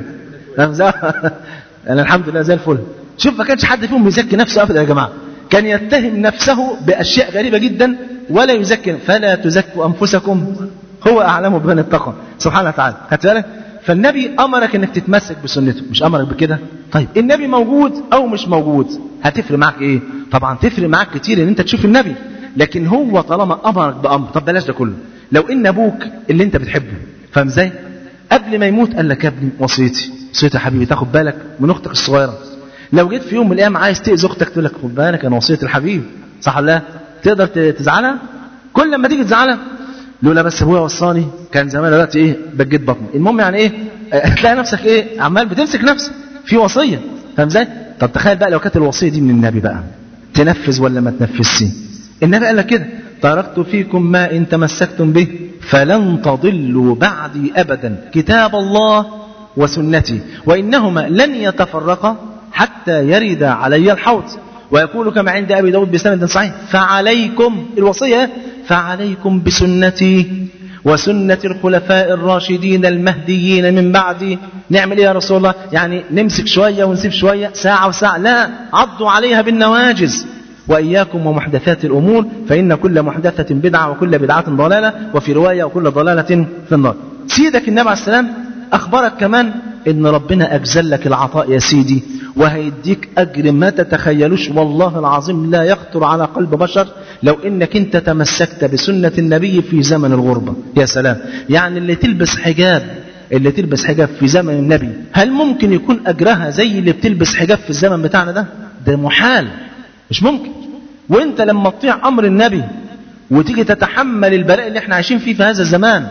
انا الحمد لله زي الفل شوف ما كانش حد فيهم بيزكي نفسه ابدا يا جماعه كان يتهم نفسه باشياء غريبه جدا ولا يزكي فلا تزكوا انفسكم هو اعلم بمن اتقى سبحانه وتعالى خدت بالك فالنبي امرك انك تتمسك بسنته مش امرك بكده طيب النبي موجود او مش موجود هتفرق معاك ايه طبعا تفرق معاك كتير ان انت تشوف النبي لكن هو طالما امرك بامر طب بلاش ده كله لو ان ابوك اللي انت بتحبه فاهم ازاي قبل ما يموت قال لك يا ابني وصيتي وصيتي يا حبيبي تاخد بالك من اختك الصغيره لو جيت في يوم من الايام عايز تاذي اختك تقول لك خد بالك انا وصيه الحبيب صح ولا لا تقدر تزعلها كل لما تيجي تزعلها لولا بس ابويا وصاني كان زمان دلوقتي ايه بجيت بطني المهم يعني ايه هتلاقي نفسك ايه عمال بتمسك نفسك في وصيه فاهم ازاي طب تخيل بقى لو كانت الوصيه دي من النبي بقى تنفذ ولا ما تنفذش النبي قال لك كده تركت فيكم ما إن تمسكتم به فلن تضلوا بعدي أبدا كتاب الله وسنتي وإنهما لن يتفرقا حتى يرد علي الحوض ويقول كما عند أبي داود بسند صحيح فعليكم الوصية فعليكم بسنتي وسنة الخلفاء الراشدين المهديين من بعدي نعمل ايه يا رسول الله يعني نمسك شوية ونسيب شوية ساعة وساعة لا عضوا عليها بالنواجز وإياكم ومحدثات الأمور فإن كل محدثة بدعة وكل بدعة ضلالة وفي رواية وكل ضلالة في النار سيدك النبي عليه السلام أخبرك كمان إن ربنا أجزل لك العطاء يا سيدي وهيديك أجر ما تتخيلوش والله العظيم لا يخطر على قلب بشر لو إنك أنت تمسكت بسنة النبي في زمن الغربة يا سلام يعني اللي تلبس حجاب اللي تلبس حجاب في زمن النبي هل ممكن يكون أجرها زي اللي بتلبس حجاب في الزمن بتاعنا ده ده محال مش ممكن وانت لما تطيع أمر النبي وتيجي تتحمل البلاء اللي احنا عايشين فيه في هذا الزمان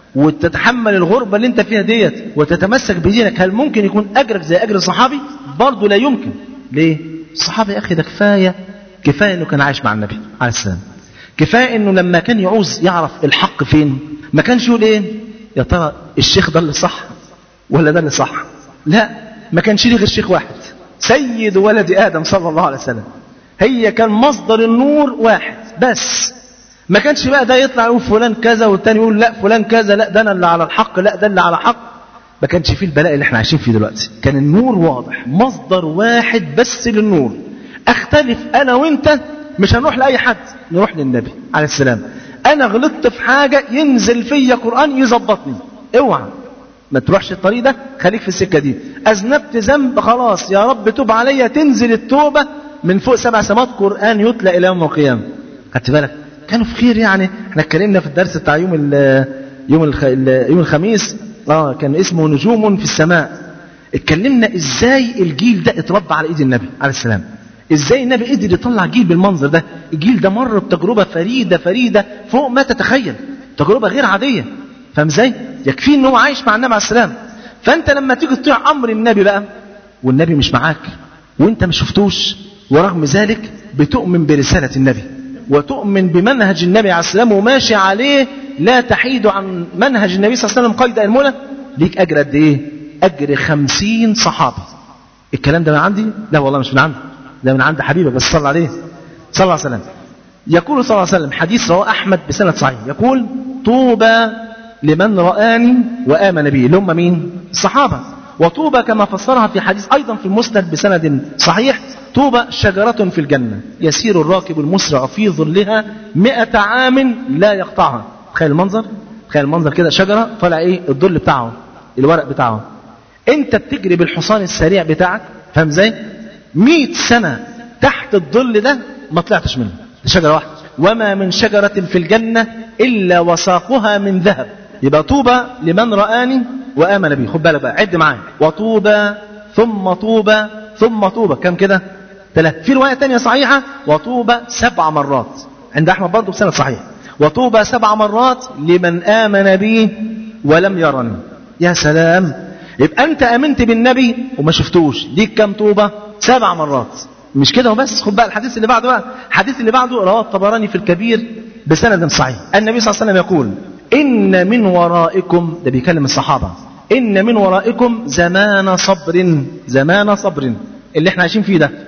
وتتحمل الغربة اللي انت فيها ديت وتتمسك بدينك هل ممكن يكون أجرك زي أجر الصحابي برضه لا يمكن ليه الصحابي يا أخي ده كفاية كفاية أنه كان عايش مع النبي عليه السلام كفاية أنه لما كان يعوز يعرف الحق فين ما كانش يقول إيه يا ترى الشيخ ده اللي صح ولا ده اللي صح لا ما كانش ليه غير شيخ واحد سيد ولد آدم صلى الله عليه وسلم هي كان مصدر النور واحد بس ما كانش بقى ده يطلع يقول فلان كذا والتاني يقول لا فلان كذا لا ده انا اللي على الحق لا ده اللي على حق ما كانش فيه البلاء اللي احنا عايشين فيه دلوقتي كان النور واضح مصدر واحد بس للنور اختلف انا وانت مش هنروح لاي حد نروح للنبي عليه السلام انا غلطت في حاجه ينزل فيا قران يظبطني اوعى ما تروحش الطريق ده خليك في السكه دي اذنبت ذنب خلاص يا رب توب عليا تنزل التوبه من فوق سبع سماوات قران يتلى الى يوم القيامه خدت بالك كانوا في خير يعني احنا اتكلمنا في الدرس بتاع يوم ال يوم الخ... يوم الخميس اه كان اسمه نجوم في السماء اتكلمنا ازاي الجيل ده اتربى على ايد النبي عليه السلام ازاي النبي قدر يطلع جيل بالمنظر ده الجيل ده مر بتجربه فريده فريده فوق ما تتخيل تجربه غير عاديه فاهم ازاي يكفي ان هو عايش مع النبي عليه السلام فانت لما تيجي تطيع امر النبي بقى والنبي مش معاك وانت ما شفتوش ورغم ذلك بتؤمن برساله النبي وتؤمن بمنهج النبي عليه السلام وماشي عليه لا تحيد عن منهج النبي صلى الله عليه وسلم قيد المنى ليك اجر قد ايه اجر خمسين صحابي الكلام ده من عندي لا والله مش من عندي ده من عند حبيبك بس صلى عليه صلى الله عليه وسلم يقول صلى الله عليه وسلم حديث رواه احمد بسند صحيح يقول طوبى لمن رآني وآمن بي اللي هم مين الصحابة وطوبى كما فسرها في حديث أيضا في المسند بسند صحيح طوبى شجرة في الجنة يسير الراكب المسرع في ظلها مئة عام لا يقطعها تخيل المنظر تخيل المنظر كده شجرة طالع ايه الظل بتاعه الورق بتاعه انت بتجري بالحصان السريع بتاعك فاهم ازاي 100 سنة تحت الظل ده ما طلعتش منه دي شجرة واحدة وما من شجرة في الجنة إلا وساقها من ذهب يبقى طوبى لمن رآني وآمن بي خد بالك بقى عد معايا وطوبى ثم طوبى ثم طوبى كم كده ثلاثة في رواية تانية صحيحة وطوبى سبع مرات عند أحمد برضه بسند صحيح وطوبى سبع مرات لمن آمن بي ولم يرني يا سلام يبقى أنت آمنت بالنبي وما شفتوش ليك كم طوبى سبع مرات مش كده وبس خد بقى الحديث اللي بعده بقى الحديث اللي بعده رواه الطبراني في الكبير بسند صحيح النبي صلى الله عليه وسلم يقول إن من ورائكم ده بيكلم الصحابة إن من ورائكم زمان صبر زمان صبر اللي احنا عايشين فيه ده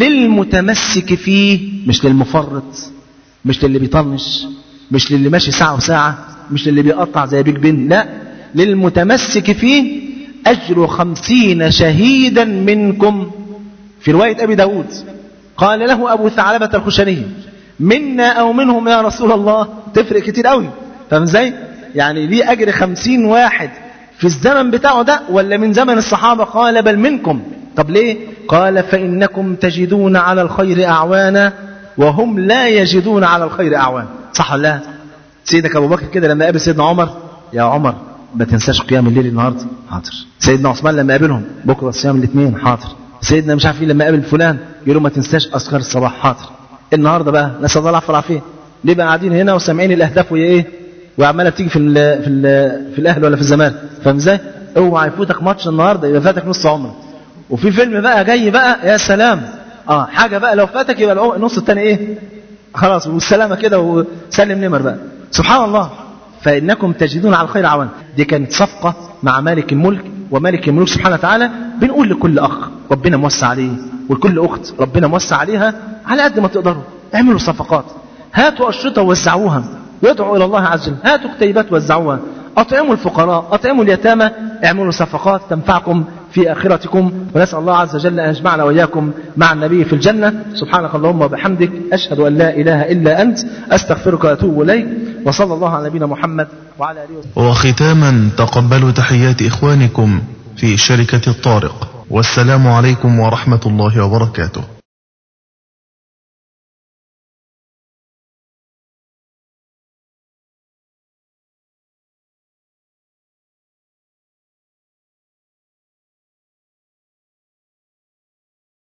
للمتمسك فيه مش للمفرط مش للي بيطنش مش للي ماشي ساعة وساعة مش للي بيقطع زي بيج بن لا للمتمسك فيه أجر خمسين شهيدا منكم في رواية أبي داود قال له أبو ثعلبة الخشني منا أو منهم يا رسول الله تفرق كتير قوي فاهم ازاي يعني ليه أجر خمسين واحد في الزمن بتاعه ده ولا من زمن الصحابة قال بل منكم طب ليه قال فإنكم تجدون على الخير أعوانا وهم لا يجدون على الخير أعوان صح ولا لا سيدك أبو بكر كده لما قابل سيدنا عمر يا عمر ما تنساش قيام الليل النهارده حاضر سيدنا عثمان لما قابلهم بكره صيام الاثنين حاضر سيدنا مش عارف ايه لما قابل فلان يقول له ما تنساش اذكار الصباح حاضر النهارده بقى نسال الله العفو والعافيه ليه بقى قاعدين هنا وسامعين الاهداف وهي ايه وعماله بتيجي في ال في ال في الاهل ولا في الزمالك فاهم ازاي اوعى يفوتك ماتش النهارده يبقى فاتك نص عمرك وفي فيلم بقى جاي بقى يا سلام اه حاجه بقى لو فاتك يبقى النص الثاني ايه خلاص والسلامه كده وسلم نمر بقى سبحان الله فإنكم تجدون على الخير عوان دي كانت صفقة مع مالك الملك وملك الملوك سبحانه وتعالى بنقول لكل أخ ربنا موسع عليه ولكل أخت ربنا موسع عليها على قد ما تقدروا اعملوا صفقات هاتوا أشرطة ووزعوها وادعوا إلى الله عز وجل هاتوا كتيبات وزعوها أطعموا الفقراء أطعموا اليتامى اعملوا صفقات تنفعكم في آخرتكم ونسأل الله عز وجل أن يجمعنا وإياكم مع النبي في الجنة سبحانك اللهم وبحمدك أشهد أن لا إله إلا أنت أستغفرك وأتوب إليك وصلى الله على نبينا محمد وعلى آله وصحبه وختاما تقبلوا تحيات إخوانكم في شركة الطارق والسلام عليكم ورحمة الله وبركاته